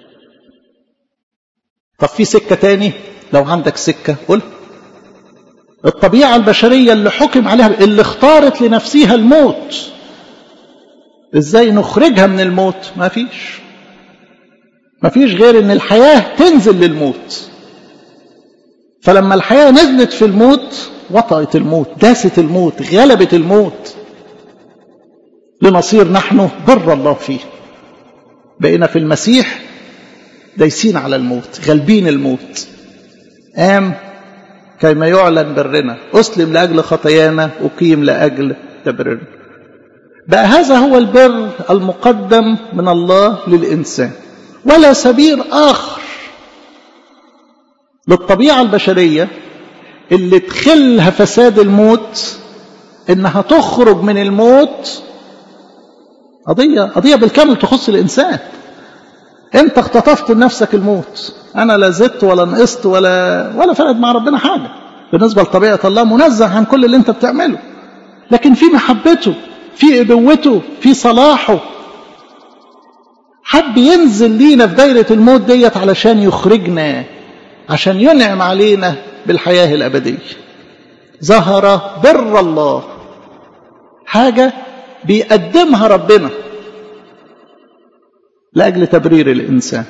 طب في سكة تاني لو عندك سكة قول الطبيعة البشرية اللي حكم عليها اللي اختارت لنفسها الموت ازاي نخرجها من الموت ما فيش ما فيش غير ان الحياة تنزل للموت فلما الحياة نزلت في الموت وطأت الموت داست الموت غلبت الموت لنصير نحن بر الله فيه بقينا في المسيح دايسين على الموت غالبين الموت قام كما يعلن برنا أسلم لأجل خطايانا أقيم لأجل تبررنا بقى هذا هو البر المقدم من الله للإنسان ولا سبيل آخر للطبيعة البشرية اللي تخلها فساد الموت إنها تخرج من الموت قضية قضية بالكامل تخص الإنسان أنت اختطفت لنفسك الموت أنا لا زدت ولا نقصت ولا ولا فرقت مع ربنا حاجة بالنسبة لطبيعة الله منزه عن كل اللي أنت بتعمله لكن في محبته في ابوته في صلاحه حب ينزل لينا في دايرة الموت ديت علشان يخرجنا عشان ينعم علينا بالحياة الأبدية ظهر بر الله حاجة بيقدمها ربنا لأجل تبرير الإنسان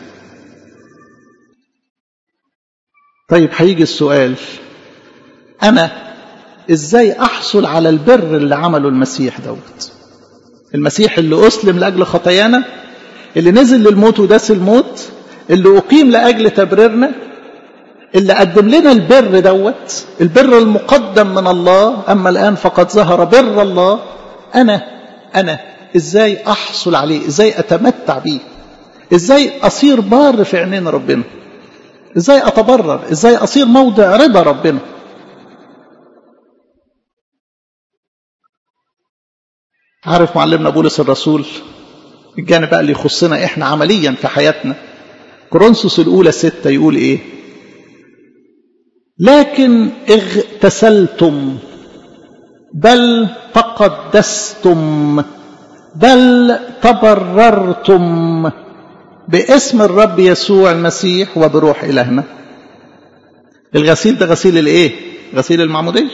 طيب هيجي السؤال أنا إزاي أحصل على البر اللي عمله المسيح دوت المسيح اللي أسلم لأجل خطايانا اللي نزل للموت وداس الموت اللي أقيم لأجل تبريرنا اللي قدم لنا البر دوت البر المقدم من الله أما الآن فقد ظهر بر الله أنا أنا إزاي أحصل عليه إزاي أتمتع بيه إزاي أصير بار في عينين ربنا إزاي أتبرر إزاي أصير موضع رضا ربنا عارف معلمنا بولس الرسول الجانب بقى اللي يخصنا احنا عمليا في حياتنا كورنثوس الاولى ستة يقول ايه لكن اغتسلتم بل تقدستم بل تبررتم باسم الرب يسوع المسيح وبروح إلهنا الغسيل ده غسيل الايه غسيل المعمودية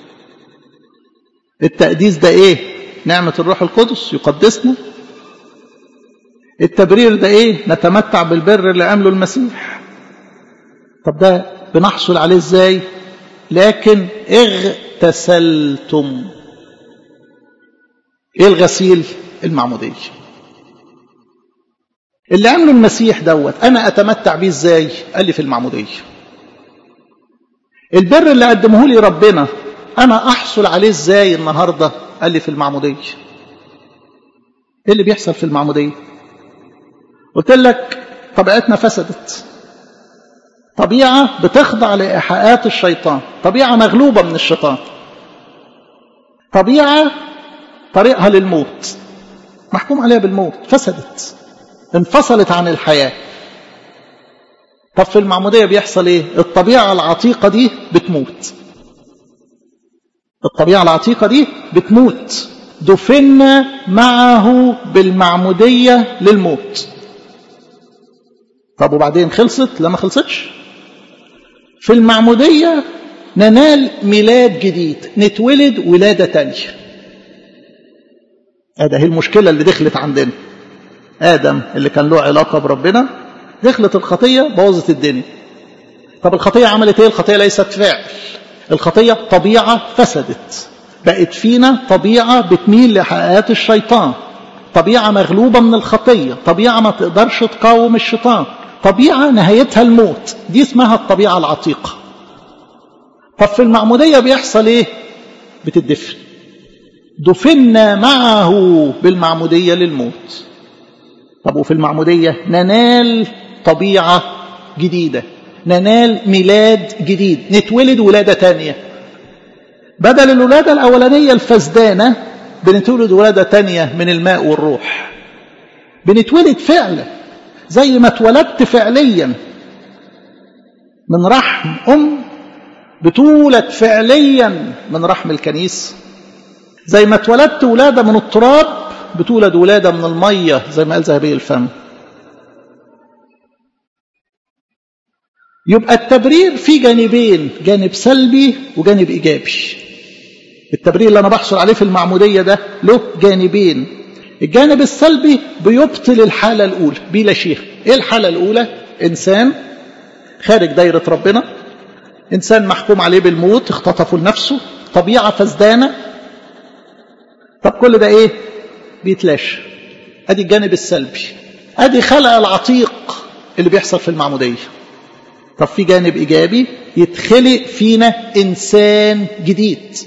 التقديس ده ايه نعمة الروح القدس يقدسنا التبرير ده ايه نتمتع بالبر اللي عمله المسيح طب ده بنحصل عليه ازاي لكن اغتسلتم ايه الغسيل المعمودية اللي عمله المسيح دوت انا اتمتع بيه ازاي قال لي في المعمودية البر اللي قدمه لي ربنا انا احصل عليه ازاي النهارده قال لي في المعموديه ايه اللي بيحصل في المعموديه قلت لك طبيعتنا فسدت طبيعه بتخضع لايحاءات الشيطان طبيعه مغلوبه من الشيطان طبيعه طريقها للموت محكوم عليها بالموت فسدت انفصلت عن الحياه طب في المعمودية بيحصل ايه الطبيعة العتيقة دي بتموت الطبيعة العتيقة دي بتموت دفنا معه بالمعمودية للموت طب وبعدين خلصت لما خلصتش في المعمودية ننال ميلاد جديد نتولد ولادة تانية هذا هي المشكلة اللي دخلت عندنا آدم اللي كان له علاقة بربنا دخلت الخطية بوظت الدنيا طب الخطية عملت ايه الخطية ليست فعل الخطية طبيعة فسدت بقت فينا طبيعة بتميل لحقات الشيطان طبيعة مغلوبة من الخطية طبيعة ما تقدرش تقاوم الشيطان طبيعة نهايتها الموت دي اسمها الطبيعة العتيقة طب في المعمودية بيحصل ايه بتدفن دفنا معه بالمعمودية للموت طب وفي المعمودية ننال طبيعة جديدة ننال ميلاد جديد نتولد ولادة تانية بدل الولادة الأولانية الفسدانة بنتولد ولادة تانية من الماء والروح بنتولد فعلا زي ما اتولدت فعليا من رحم أم بتولد فعليا من رحم الكنيسة زي ما اتولدت ولادة من التراب بتولد ولادة من المية زي ما قال ذهبي الفم يبقى التبرير في جانبين جانب سلبي وجانب إيجابي التبرير اللي أنا بحصل عليه في المعمودية ده له جانبين الجانب السلبي بيبطل الحالة الأولى بلا شيء إيه الحالة الأولى إنسان خارج دايرة ربنا إنسان محكوم عليه بالموت اختطفوا لنفسه طبيعة فسدانة طب كل ده إيه بيتلاشى ادي الجانب السلبي ادي خلق العتيق اللي بيحصل في المعموديه طب في جانب ايجابي يتخلق فينا انسان جديد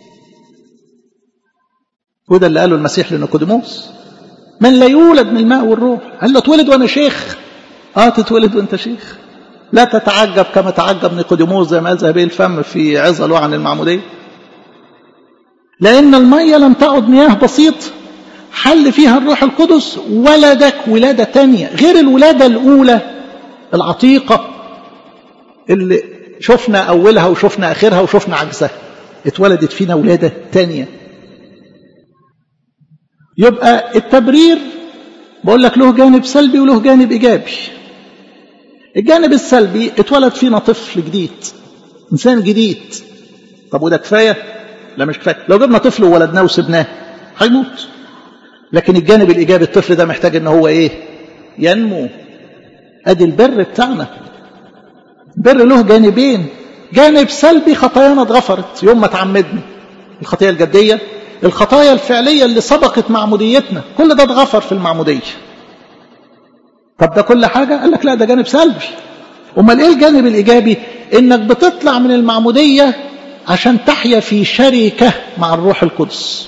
وده اللي قاله المسيح لنيقوديموس من لا يولد من الماء والروح قال له اتولد وانا شيخ اه تتولد وانت شيخ لا تتعجب كما تعجب نيقوديموس زي ما قال ذهبي الفم في عظه عن المعموديه لان الميه لم تعد مياه بسيطه حل فيها الروح القدس ولدك ولادة تانية غير الولادة الأولى العتيقة اللي شفنا أولها وشفنا آخرها وشفنا عجزها اتولدت فينا ولادة تانية يبقى التبرير بقول لك له جانب سلبي وله جانب إيجابي الجانب السلبي اتولد فينا طفل جديد إنسان جديد طب وده كفاية؟ لا مش كفاية لو جبنا طفل وولدناه وسبناه هيموت لكن الجانب الإيجابي الطفل ده محتاج ان هو ايه ينمو ادي البر بتاعنا بر له جانبين جانب سلبي خطايانا اتغفرت يوم ما تعمدنا الخطية الجدية الخطايا الفعلية اللي سبقت معموديتنا كل ده اتغفر في المعمودية طب ده كل حاجة قال لك لا ده جانب سلبي امال ايه الجانب الايجابي انك بتطلع من المعمودية عشان تحيا في شركة مع الروح القدس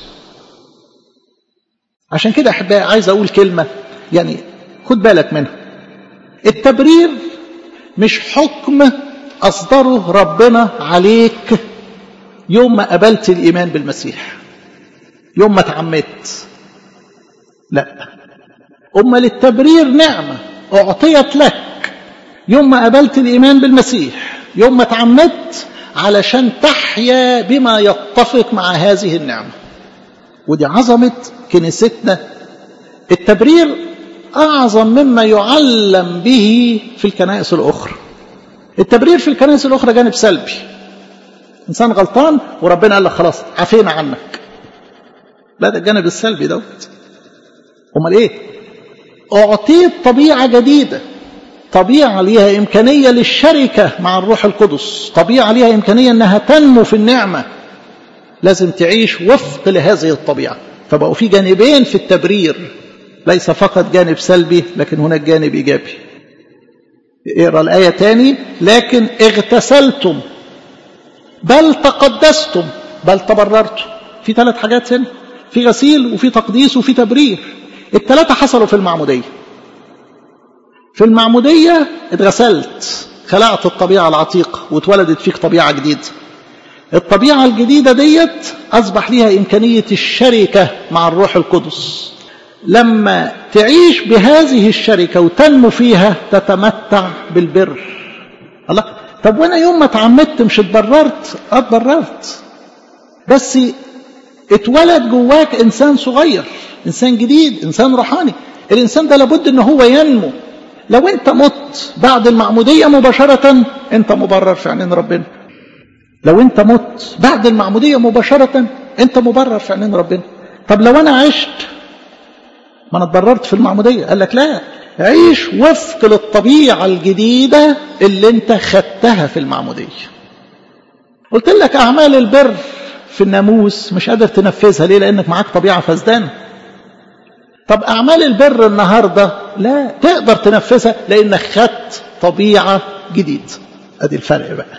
عشان كده احبائي عايز اقول كلمة يعني خد بالك منها التبرير مش حكم اصدره ربنا عليك يوم ما قبلت الايمان بالمسيح يوم ما تعمدت لا امال التبرير نعمة اعطيت لك يوم ما قبلت الايمان بالمسيح يوم ما تعمدت علشان تحيا بما يتفق مع هذه النعمة ودي عظمة كنيستنا التبرير أعظم مما يعلم به في الكنائس الأخرى التبرير في الكنائس الأخرى جانب سلبي إنسان غلطان وربنا قال لك خلاص عفينا عنك لا ده الجانب السلبي دوت امال ايه اعطيت طبيعه جديده طبيعه ليها امكانيه للشركه مع الروح القدس طبيعه ليها امكانيه انها تنمو في النعمه لازم تعيش وفق لهذه الطبيعه فبقوا في جانبين في التبرير ليس فقط جانب سلبي لكن هناك جانب ايجابي اقرا الايه تاني لكن اغتسلتم بل تقدستم بل تبررتم في ثلاث حاجات هنا في غسيل وفي تقديس وفي تبرير الثلاثة حصلوا في المعمودية في المعمودية اتغسلت خلعت الطبيعة العتيقة واتولدت فيك طبيعة جديدة الطبيعة الجديدة ديت أصبح ليها إمكانية الشركة مع الروح القدس لما تعيش بهذه الشركة وتنمو فيها تتمتع بالبر الله طب وانا يوم ما اتعمدت مش اتبررت اتبررت بس اتولد جواك انسان صغير انسان جديد انسان روحاني الانسان ده لابد ان هو ينمو لو انت مت بعد المعموديه مباشره انت مبرر في عينين ربنا لو انت مت بعد المعموديه مباشره انت مبرر في عينين ربنا طب لو انا عشت ما انا اتبررت في المعموديه قال لك لا عيش وفق للطبيعه الجديده اللي انت خدتها في المعموديه قلت لك اعمال البر في الناموس مش قادر تنفذها ليه لانك معاك طبيعه فسدانه طب اعمال البر النهارده لا تقدر تنفذها لانك خدت طبيعه جديده ادي الفرق بقى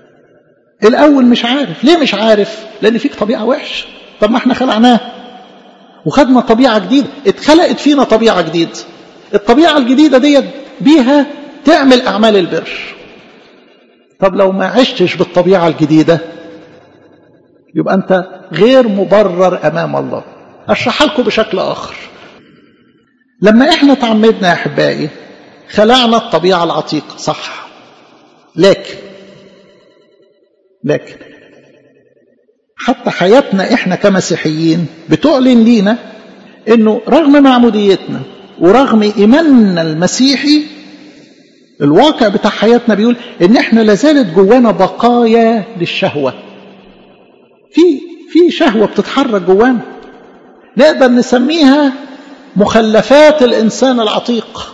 الاول مش عارف ليه مش عارف لان فيك طبيعه وحشه طب ما احنا خلعناها وخدنا طبيعه جديده اتخلقت فينا طبيعه جديده الطبيعه الجديده ديت بيها تعمل اعمال البر طب لو ما عشتش بالطبيعه الجديده يبقى أنت غير مبرر أمام الله أشرح لكم بشكل آخر لما إحنا تعمدنا يا أحبائي خلعنا الطبيعة العتيقة صح لكن لكن حتى حياتنا إحنا كمسيحيين بتعلن لينا إنه رغم معموديتنا ورغم إيماننا المسيحي الواقع بتاع حياتنا بيقول إن إحنا لازالت جوانا بقايا للشهوة في في شهوة بتتحرك جوانا نقدر نسميها مخلفات الإنسان العتيق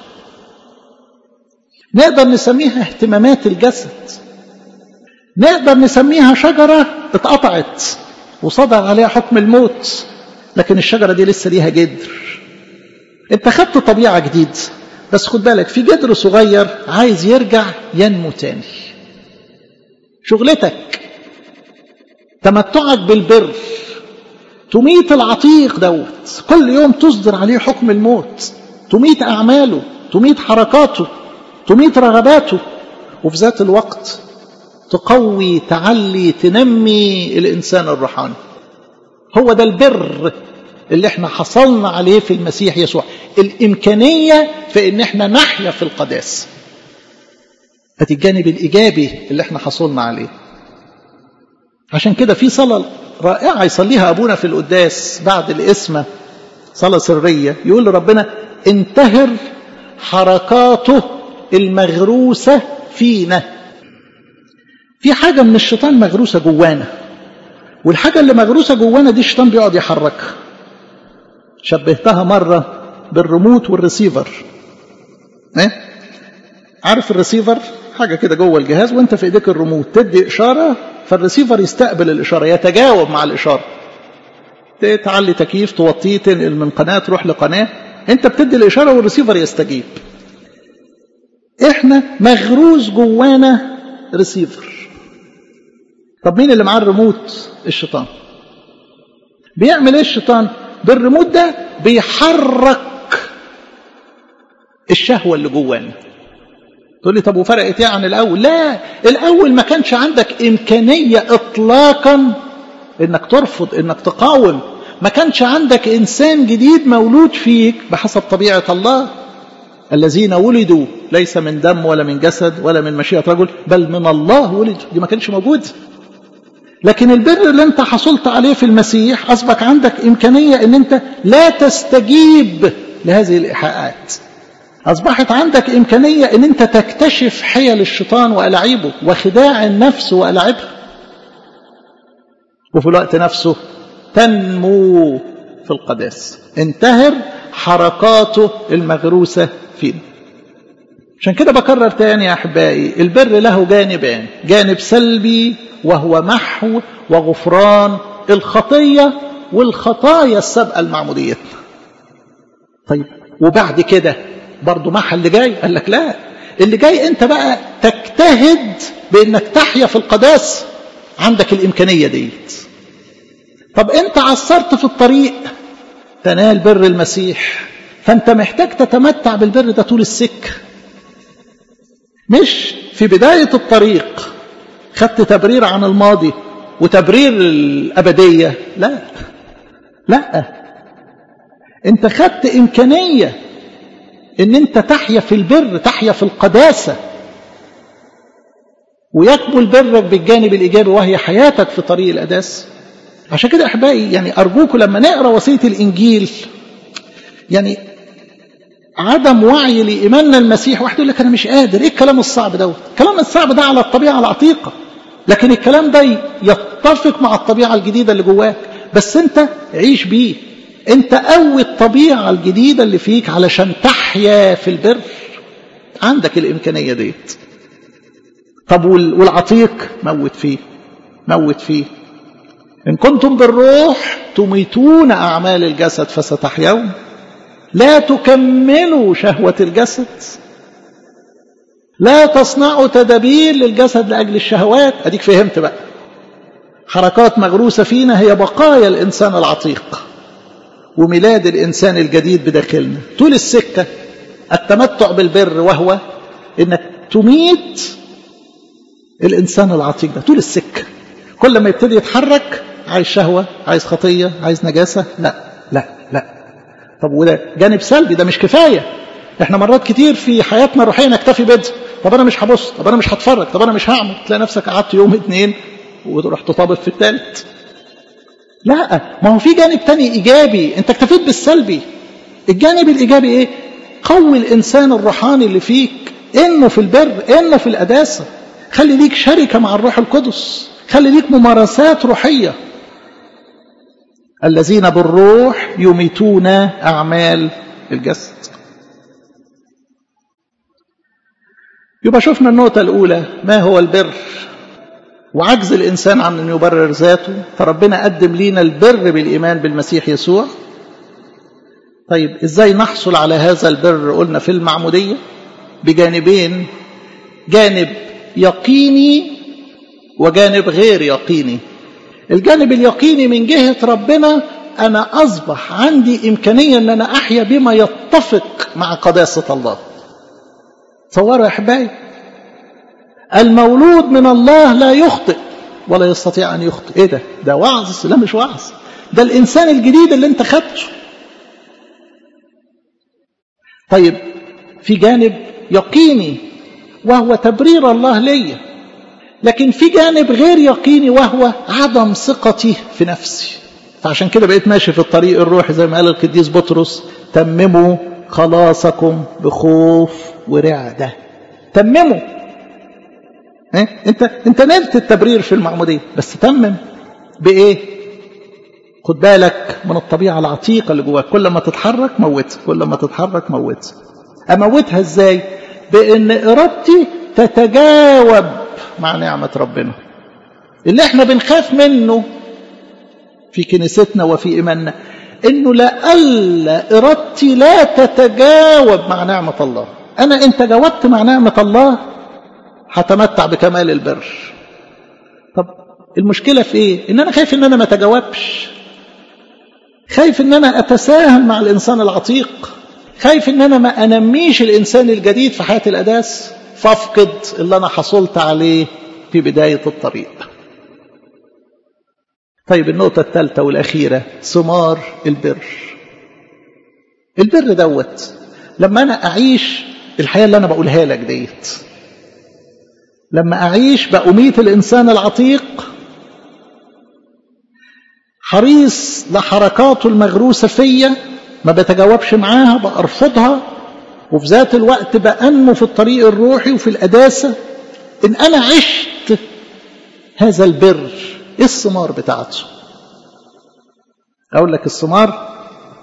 نقدر نسميها اهتمامات الجسد نقدر نسميها شجرة اتقطعت وصدر عليها حكم الموت لكن الشجرة دي لسه ليها جدر انت خدت طبيعة جديد بس خد بالك في جدر صغير عايز يرجع ينمو تاني شغلتك تمتعك بالبر تميت العتيق دوت كل يوم تصدر عليه حكم الموت تميت أعماله تميت حركاته تميت رغباته وفي ذات الوقت تقوي تعلي تنمي الإنسان الروحاني هو ده البر اللي احنا حصلنا عليه في المسيح يسوع الإمكانية في ان احنا نحيا في القداسة ادي الجانب الإيجابي اللي احنا حصلنا عليه عشان كده في صلاة رائعة يصليها أبونا في القداس بعد الإسمة صلاة سرية يقول لربنا انتهر حركاته المغروسة فينا في حاجة من الشيطان مغروسة جوانا والحاجة اللي مغروسة جوانا دي الشيطان بيقعد يحركها شبهتها مرة بالريموت والريسيفر ايه عارف الريسيفر حاجة كده جوه الجهاز وانت في ايديك الريموت تدي اشارة فالريسيفر يستقبل الاشارة يتجاوب مع الاشارة تعلي تكييف توطيه تنقل من قناة تروح لقناة انت بتدي الاشارة والريسيفر يستجيب احنا مغروز جوانا ريسيفر طب مين اللي معاه الريموت الشيطان بيعمل ايه الشيطان بالريموت ده بيحرك الشهوة اللي جوانا تقول لي طب وفرقت ايه عن الاول لا الاول ما كانش عندك امكانية اطلاقا انك ترفض انك تقاوم ما كانش عندك انسان جديد مولود فيك بحسب طبيعة الله الذين ولدوا ليس من دم ولا من جسد ولا من مشيئة رجل بل من الله ولدوا دي ما كانش موجود لكن البر اللي انت حصلت عليه في المسيح أصبح عندك إمكانية ان انت لا تستجيب لهذه الإيحاءات أصبحت عندك إمكانية ان انت تكتشف حيل الشيطان وألاعيبه وخداع النفس وألاعبها وفي الوقت نفسه تنمو في القداس انتهر حركاته المغروسة فينا عشان كده بكرر تاني يا أحبائي البر له جانبان جانب سلبي وهو محو وغفران الخطية والخطايا السابقة المعموديتنا طيب وبعد كده برضو محى اللي جاي قال لك لا اللي جاي انت بقى تجتهد بانك تحيا في القداس عندك الامكانية ديت طب انت عثرت في الطريق تنال بر المسيح فانت محتاج تتمتع بالبر ده طول السكه مش في بداية الطريق خدت تبرير عن الماضي وتبرير الأبدية لا لا انت خدت إمكانية ان انت تحيا في البر تحيا في القداسة ويكمل برك بالجانب الإيجابي وهي حياتك في طريق القداسة عشان كده أحبائي يعني أرجوكم لما نقرأ وصية الإنجيل يعني عدم وعي لإيماننا المسيح واحد يقول لك أنا مش قادر إيه الكلام الصعب دوت الكلام الصعب ده على الطبيعة العتيقة لكن الكلام ده يتفق مع الطبيعة الجديدة اللي جواك بس أنت عيش بيه أنت قوي الطبيعة الجديدة اللي فيك علشان تحيا في البر عندك الإمكانية ديت طب والعتيق موت فيه موت فيه إن كنتم بالروح تميتون أعمال الجسد فستحيون لا تكملوا شهوة الجسد لا تصنعوا تدابير للجسد لأجل الشهوات أديك فهمت بقى حركات مغروسة فينا هي بقايا الإنسان العتيق وميلاد الإنسان الجديد بداخلنا طول السكة التمتع بالبر وهو إنك تميت الإنسان العتيق ده طول السكة كل ما يبتدي يتحرك عايز شهوة عايز خطية عايز نجاسة لا لا لا طب وده جانب سلبي ده مش كفاية احنا مرات كتير في حياتنا الروحية نكتفي بده طب انا مش هبص طب انا مش هتفرج طب انا مش هعمل تلاقي نفسك قعدت يوم اتنين وتروح تطابق في التالت لا ما هو في جانب تاني ايجابي انت اكتفيت بالسلبي الجانب الايجابي ايه قوي الانسان الروحاني اللي فيك انه في البر انه في القداسه خلي ليك شركه مع الروح القدس خلي ليك ممارسات روحيه الذين بالروح يميتون أعمال الجسد يبقى شفنا النقطة الأولى ما هو البر وعجز الإنسان عن أن يبرر ذاته فربنا قدم لينا البر بالإيمان بالمسيح يسوع طيب إزاي نحصل على هذا البر قلنا في المعمودية بجانبين جانب يقيني وجانب غير يقيني الجانب اليقيني من جهة ربنا أنا أصبح عندي إمكانية أن أنا أحيا بما يتفق مع قداسة الله تصوروا يا أحبائي المولود من الله لا يخطئ ولا يستطيع أن يخطئ إيه ده ده وعظ لا مش وعظ ده الإنسان الجديد اللي أنت خدته طيب في جانب يقيني وهو تبرير الله ليا لكن في جانب غير يقيني وهو عدم ثقتي في نفسي فعشان كده بقيت ماشي في الطريق الروحي زي ما قال القديس بطرس تمموا خلاصكم بخوف ورعدة تمموا إيه؟ انت انت نلت التبرير في المعمودية بس تمم بايه خد بالك من الطبيعة العتيقة اللي جواك كل ما تتحرك موت كل ما تتحرك موت اموتها ازاي بان ارادتي تتجاوب مع نعمة ربنا اللي احنا بنخاف منه في كنيستنا وفي إيماننا انه لألا ارادتي لا تتجاوب مع نعمة الله انا ان تجاوبت مع نعمة الله هتمتع بكمال البر طب المشكلة في ايه ان انا خايف ان انا ما تجاوبش خايف ان انا اتساهل مع الانسان العتيق خايف ان انا ما انميش الانسان الجديد في حياة القداس فافقد اللي انا حصلت عليه في بداية الطريق طيب النقطة الثالثة والأخيرة ثمار البر البر دوت لما أنا أعيش الحياة اللي أنا بقولها لك ديت لما أعيش بأميت الإنسان العتيق حريص لحركاته المغروسة فيا ما بتجاوبش معاها بأرفضها وفي ذات الوقت بأنمو في الطريق الروحي وفي القداسة إن أنا عشت هذا البر إيه الثمار بتاعته أقول لك الثمار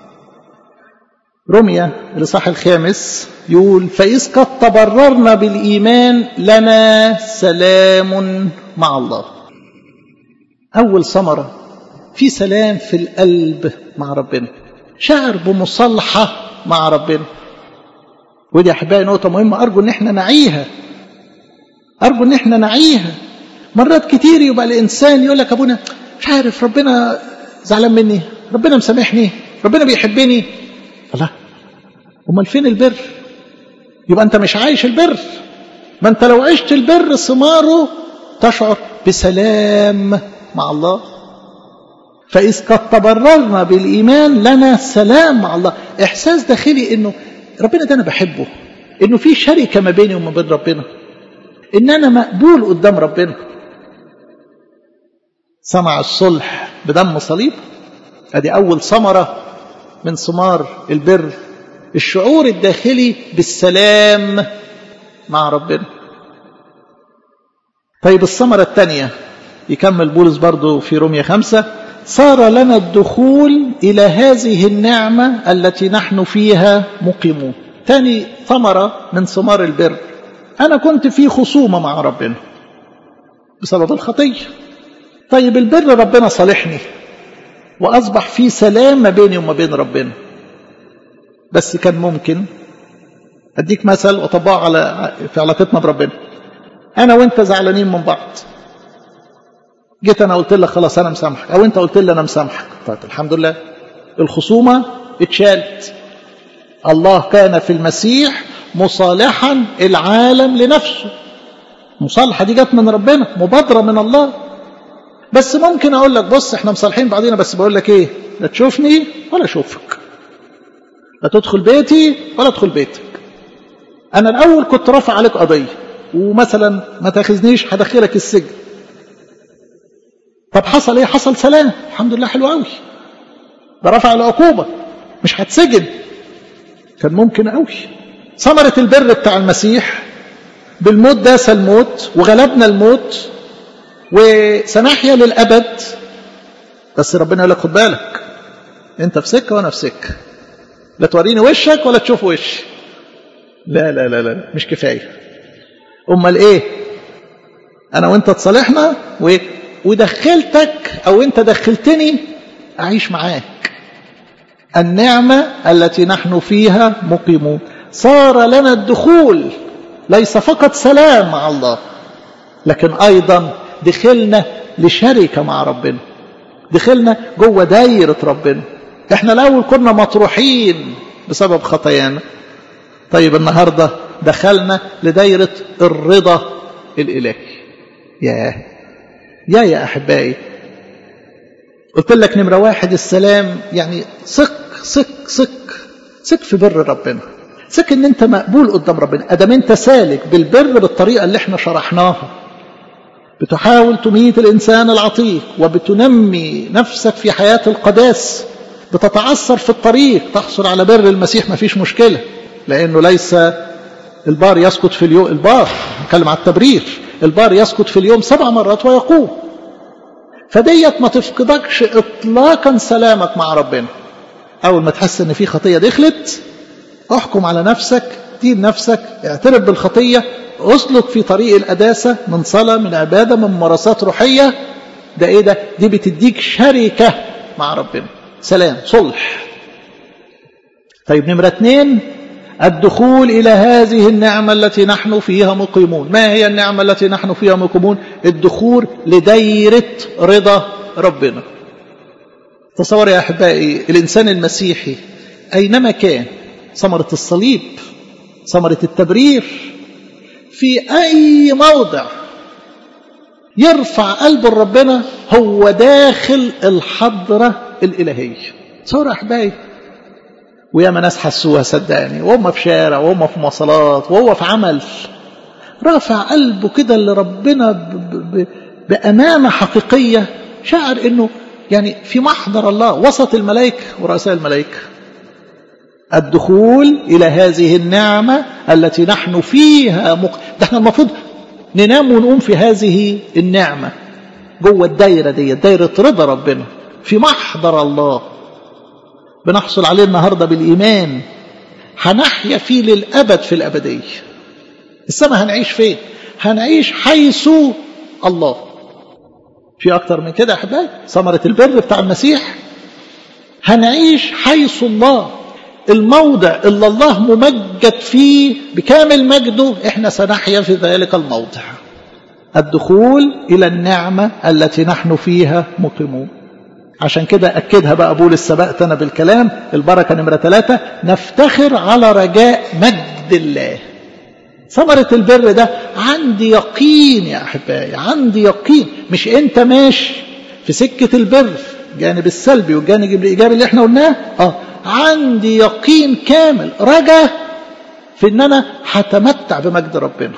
رمية الإصحاح الخامس يقول فإذ قد تبررنا بالإيمان لنا سلام مع الله أول ثمرة في سلام في القلب مع ربنا شعر بمصالحة مع ربنا ودي يا أحبائي نقطة مهمة أرجو إن إحنا نعيها أرجو إن إحنا نعيها مرات كتير يبقى الإنسان يقول لك أبونا مش عارف ربنا زعلان مني ربنا مسامحني ربنا بيحبني الله امال فين البر يبقى انت مش عايش البر ما انت لو عشت البر ثماره تشعر بسلام مع الله فإذ قد تبررنا بالإيمان لنا سلام مع الله إحساس داخلي إنه ربنا ده أنا بحبه إنه في شركة ما بيني وما بين ربنا إن أنا مقبول قدام ربنا صنع الصلح بدم صليب ادي اول ثمره من ثمار البر الشعور الداخلي بالسلام مع ربنا طيب الثمرة الثانية يكمل بولس برضو في رومية خمسة صار لنا الدخول إلى هذه النعمة التي نحن فيها مقيمون تاني ثمرة من ثمار البر أنا كنت في خصومة مع ربنا بسبب الخطية طيب البر ربنا صالحني وأصبح في سلام ما بيني وما بين ربنا بس كان ممكن أديك مثل وأطبقه على في علاقتنا بربنا أنا وأنت زعلانين من بعض جيت أنا قلت لك خلاص أنا مسامحك أو أنت قلت لي أنا مسامحك طيب الحمد لله الخصومة اتشالت الله كان في المسيح مصالحا العالم لنفسه مصالحة دي جت من ربنا مبادرة من الله بس ممكن اقول لك بص احنا مصالحين بعضينا بس بقول لك ايه لا تشوفني ولا اشوفك لا تدخل بيتي ولا ادخل بيتك انا الاول كنت رافع عليك قضيه ومثلا ما تاخذنيش هدخلك السجن طب حصل ايه حصل سلام الحمد لله حلو قوي ده رفع العقوبه مش هتسجن كان ممكن قوي ثمره البر بتاع المسيح بالموت داس الموت وغلبنا الموت وسنحيا للأبد بس ربنا يقول لك خد بالك انت في سكة وانا في سكة لا توريني وشك ولا تشوف وشي لا لا لا لا مش كفاية امال ايه انا وانت تصالحنا و... ودخلتك او انت دخلتني اعيش معاك النعمة التي نحن فيها مقيمون صار لنا الدخول ليس فقط سلام مع الله لكن ايضا دخلنا لشركة مع ربنا دخلنا جوه دايرة ربنا احنا الاول كنا مطروحين بسبب خطايانا طيب النهاردة دخلنا لدايرة الرضا الإلهي يا يا يا أحبائي قلت لك نمرة واحد السلام يعني ثق ثق ثق ثق في بر ربنا ثق ان انت مقبول قدام ربنا ادام انت سالك بالبر بالطريقة اللي احنا شرحناها بتحاول تميت الإنسان العتيق وبتنمي نفسك في حياة القداس بتتعثر في الطريق تحصل على بر المسيح ما فيش مشكلة لأنه ليس البار يسقط في اليوم البار نتكلم على التبرير البار يسقط في اليوم سبع مرات ويقوم فديت ما تفقدكش إطلاقا سلامك مع ربنا أول ما تحس إن في خطية دخلت احكم على نفسك دين نفسك اعترف بالخطية اسلك في طريق القداسة من صلاة من عبادة من ممارسات روحية ده ايه ده دي بتديك شركة مع ربنا سلام صلح طيب نمرة اتنين الدخول إلى هذه النعمة التي نحن فيها مقيمون ما هي النعمة التي نحن فيها مقيمون الدخول لديرة رضا ربنا تصور يا أحبائي الإنسان المسيحي أينما كان ثمرة الصليب ثمرة التبرير في أي موضع يرفع قلب ربنا هو داخل الحضرة الإلهية تصور أحبائي وياما ناس حسوها صدقني وهم في شارع وهم في مواصلات وهو في عمل رافع قلبه كده لربنا ب... ب... بأمانة حقيقية شعر انه يعني في محضر الله وسط الملائكة ورؤساء الملائكة الدخول إلى هذه النعمة التي نحن فيها مق... ده احنا المفروض ننام ونقوم في هذه النعمة جوه الدايرة دي دايرة رضا ربنا في محضر الله بنحصل عليه النهاردة بالإيمان هنحيا فيه للأبد في الأبدية السماء هنعيش فين هنعيش حيث الله في أكتر من كده يا أحبائي ثمرة البر بتاع المسيح هنعيش حيث الله الموضع اللي الله ممجد فيه بكامل مجده احنا سنحيا في ذلك الموضع الدخول إلى النعمة التي نحن فيها مقيمون عشان كده أكدها بقى بولس سبقتنا بالكلام البركة نمرة ثلاثة نفتخر على رجاء مجد الله ثمرة البر ده عندي يقين يا أحبائي عندي يقين مش أنت ماشي في سكة البر الجانب السلبي والجانب الإيجابي اللي احنا قلناه اه عندي يقين كامل رجا في ان انا هتمتع بمجد ربنا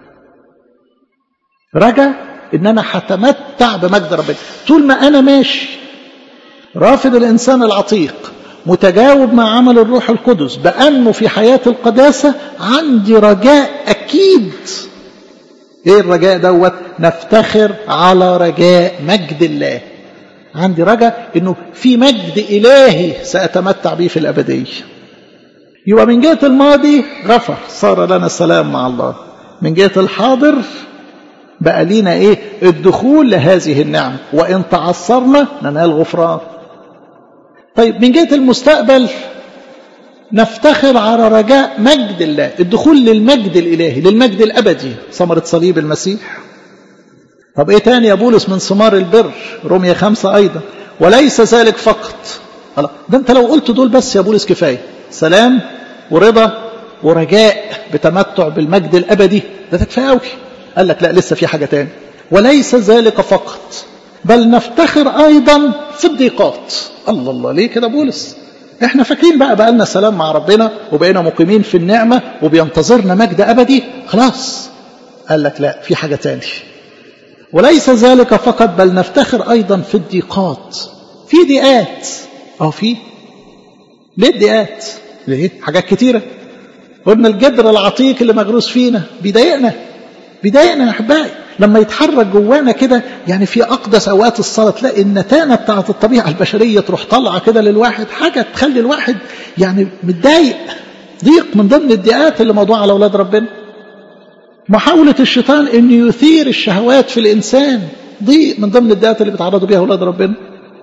رجا ان انا هتمتع بمجد ربنا طول ما انا ماشي رافض الانسان العتيق متجاوب مع عمل الروح القدس بأنه في حياة القداسة عندي رجاء أكيد إيه الرجاء دوت نفتخر على رجاء مجد الله عندي رجاء انه في مجد الهي ساتمتع به في الابديه يبقى من جهه الماضي غفر صار لنا السلام مع الله من جهه الحاضر بقى لينا ايه الدخول لهذه النعمه وان تعثرنا ننال غفران طيب من جهه المستقبل نفتخر على رجاء مجد الله الدخول للمجد الالهي للمجد الابدي ثمره صليب المسيح طب ايه تاني يا بولس من ثمار البر رمية خمسة ايضا وليس ذلك فقط ده انت لو قلت دول بس يا بولس كفاية سلام ورضا ورجاء بتمتع بالمجد الابدي ده كفايه قوي قال لك لا لسه في حاجة تاني وليس ذلك فقط بل نفتخر ايضا في الضيقات الله الله ليه كده بولس احنا فاكرين بقى بقى لنا سلام مع ربنا وبقينا مقيمين في النعمة وبينتظرنا مجد ابدي خلاص قال لك لا في حاجة تاني وليس ذلك فقط بل نفتخر أيضا في الضيقات في ضيقات أو في ليه الضيقات ليه حاجات كتيرة قلنا الجدر العتيق اللي مغروس فينا بيضايقنا بيضايقنا يا أحبائي لما يتحرك جوانا كده يعني في أقدس أوقات الصلاة تلاقي النتانة بتاعت الطبيعة البشرية تروح طالعة كده للواحد حاجة تخلي الواحد يعني متضايق ضيق من ضمن الضيقات اللي موضوع على أولاد ربنا محاولة الشيطان أن يثير الشهوات في الإنسان ضيق من ضمن الدات اللي بيتعرضوا بيها أولاد ربنا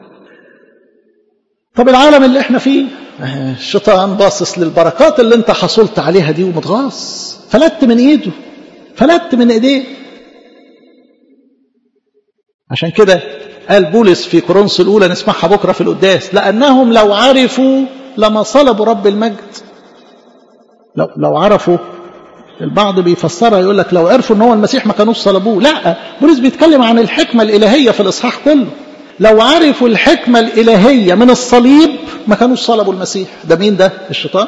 طب العالم اللي احنا فيه الشيطان باصص للبركات اللي انت حصلت عليها دي ومتغاظ فلت من ايده فلت من ايديه عشان كده قال بولس في كورنثوس الاولى نسمعها بكره في القداس لانهم لو عرفوا لما صلبوا رب المجد لو لو عرفوا البعض بيفسرها يقول لك لو عرفوا ان هو المسيح ما كانوش صلبوه لا بولس بيتكلم عن الحكمه الالهيه في الاصحاح كله لو عرفوا الحكمه الالهيه من الصليب ما كانوش صلبوا المسيح ده مين ده الشيطان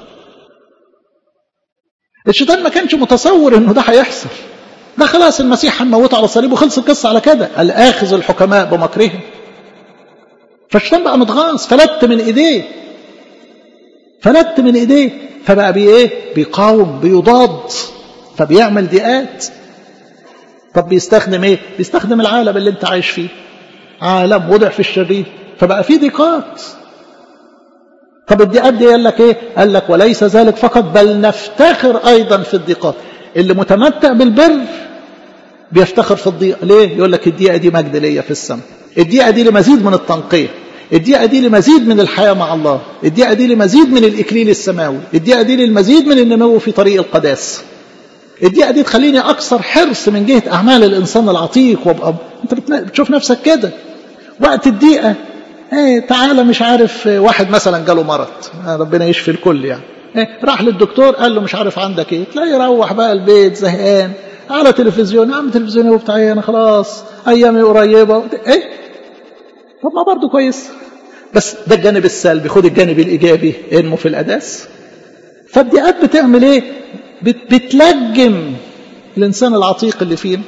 الشيطان ما كانش متصور انه ده هيحصل ده خلاص المسيح هنموته على الصليب وخلص القصه على كده قال اخذ الحكماء بمكرهم فالشيطان بقى متغاظ فلت من ايديه فلت من ايديه فبقى بي ايه بيقاوم بيضاد فبيعمل ضيقات طب بيستخدم ايه بيستخدم العالم اللي انت عايش فيه عالم وضع في الشرير فبقى فيه ضيقات طب الضيقات دي قال لك ايه قال لك وليس ذلك فقط بل نفتخر ايضا في الضيقات اللي متمتع بالبر بيفتخر في الضيقه ليه يقول لك الضيقه دي مجد ليا في السماء الضيقه دي لمزيد من التنقيه الدقيقة دي لمزيد من الحياة مع الله الدقيقة دي لمزيد من الإكليل السماوي الدقيقة دي للمزيد من النمو في طريق القداس الدقيقة دي تخليني أكثر حرص من جهة أعمال الإنسان العتيق وابقى أنت بتشوف نفسك كده وقت الدقيقة ايه تعالى مش عارف واحد مثلا جاله مرض ربنا يشفي الكل يعني ايه راح للدكتور قال له مش عارف عندك ايه تلاقيه يروح بقى البيت زهقان على تلفزيون عم تلفزيون بتاعي انا خلاص ايامي قريبه ايه طب ما برضه كويس بس ده الجانب السلبي خد الجانب الإيجابي انمو في الأداس فالضيقات بتعمل ايه بت بتلجم الإنسان العتيق اللي فينا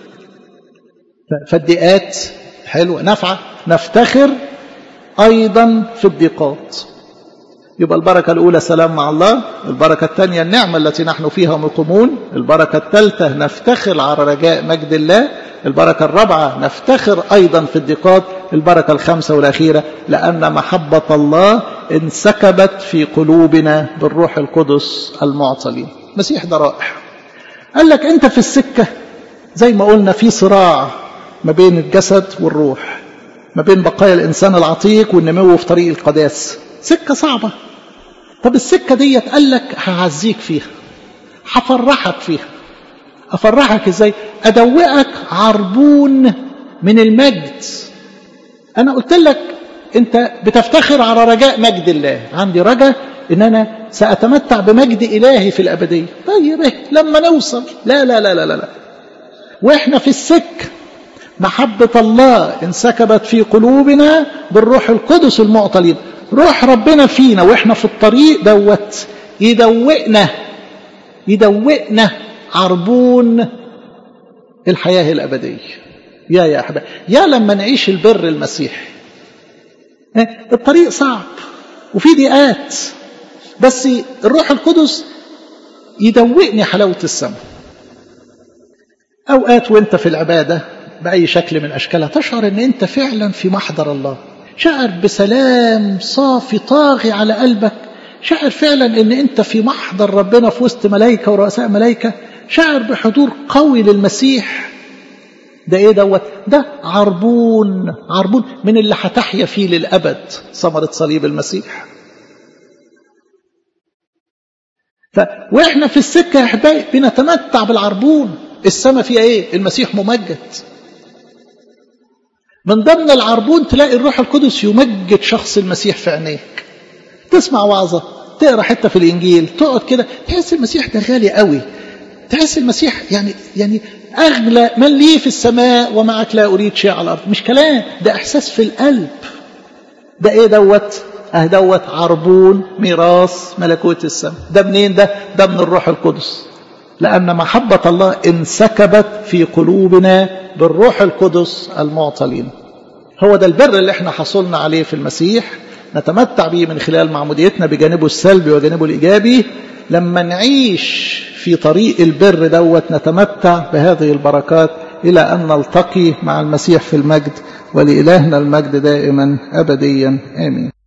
فالضيقات حلوة نافعة نفتخر أيضا في الضيقات يبقى البركة الأولى سلام مع الله البركة الثانية النعمة التي نحن فيها مقيمون البركة الثالثة نفتخر على رجاء مجد الله البركة الرابعة نفتخر أيضا في الضيقات البركة الخامسة والأخيرة لأن محبة الله انسكبت في قلوبنا بالروح القدس المعطى لي مسيح ده رائع قال لك أنت في السكة زي ما قلنا في صراع ما بين الجسد والروح ما بين بقايا الإنسان العتيق والنمو في طريق القداس سكة صعبة طب السكة ديت قال لك هعزيك فيها هفرحك فيها أفرحك إزاي أدوقك عربون من المجد أنا قلت لك أنت بتفتخر على رجاء مجد الله عندي رجاء إن أنا سأتمتع بمجد إلهي في الأبدية طيب إيه لما نوصل لا لا لا لا لا وإحنا في السكة محبة الله انسكبت في قلوبنا بالروح القدس المعطى لنا روح ربنا فينا واحنا في الطريق دوت يدوقنا يدوقنا عربون الحياة الأبدية يا يا أحباب يا لما نعيش البر المسيحي الطريق صعب وفي ضيقات بس الروح القدس يدوقني حلاوة السماء أوقات وانت في العبادة بأي شكل من أشكالها تشعر أن أنت فعلا في محضر الله شعر بسلام صافي طاغي على قلبك شعر فعلا أن أنت في محضر ربنا في وسط ملائكة ورؤساء ملائكة شعر بحضور قوي للمسيح ده ايه دوت ده عربون عربون من اللي هتحيا فيه للأبد ثمرة صليب المسيح ف... واحنا في السكة يا احبائي بنتمتع بالعربون السماء فيها ايه المسيح ممجد من ضمن العربون تلاقي الروح القدس يمجد شخص المسيح في عينيك تسمع وعظة تقرا حته في الانجيل تقعد كده تحس المسيح ده غالي قوي تحس المسيح يعني يعني اغلى من لي في السماء ومعك لا اريد شيء على الارض مش كلام ده احساس في القلب ده ايه دوت اه دوت عربون ميراث ملكوت السماء ده منين ده ده من الروح القدس لأن محبة الله انسكبت في قلوبنا بالروح القدس المعطى لنا هو ده البر اللي احنا حصلنا عليه في المسيح نتمتع به من خلال معموديتنا بجانبه السلبي وجانبه الإيجابي لما نعيش في طريق البر دوت نتمتع بهذه البركات إلى أن نلتقي مع المسيح في المجد ولإلهنا المجد دائما أبديا آمين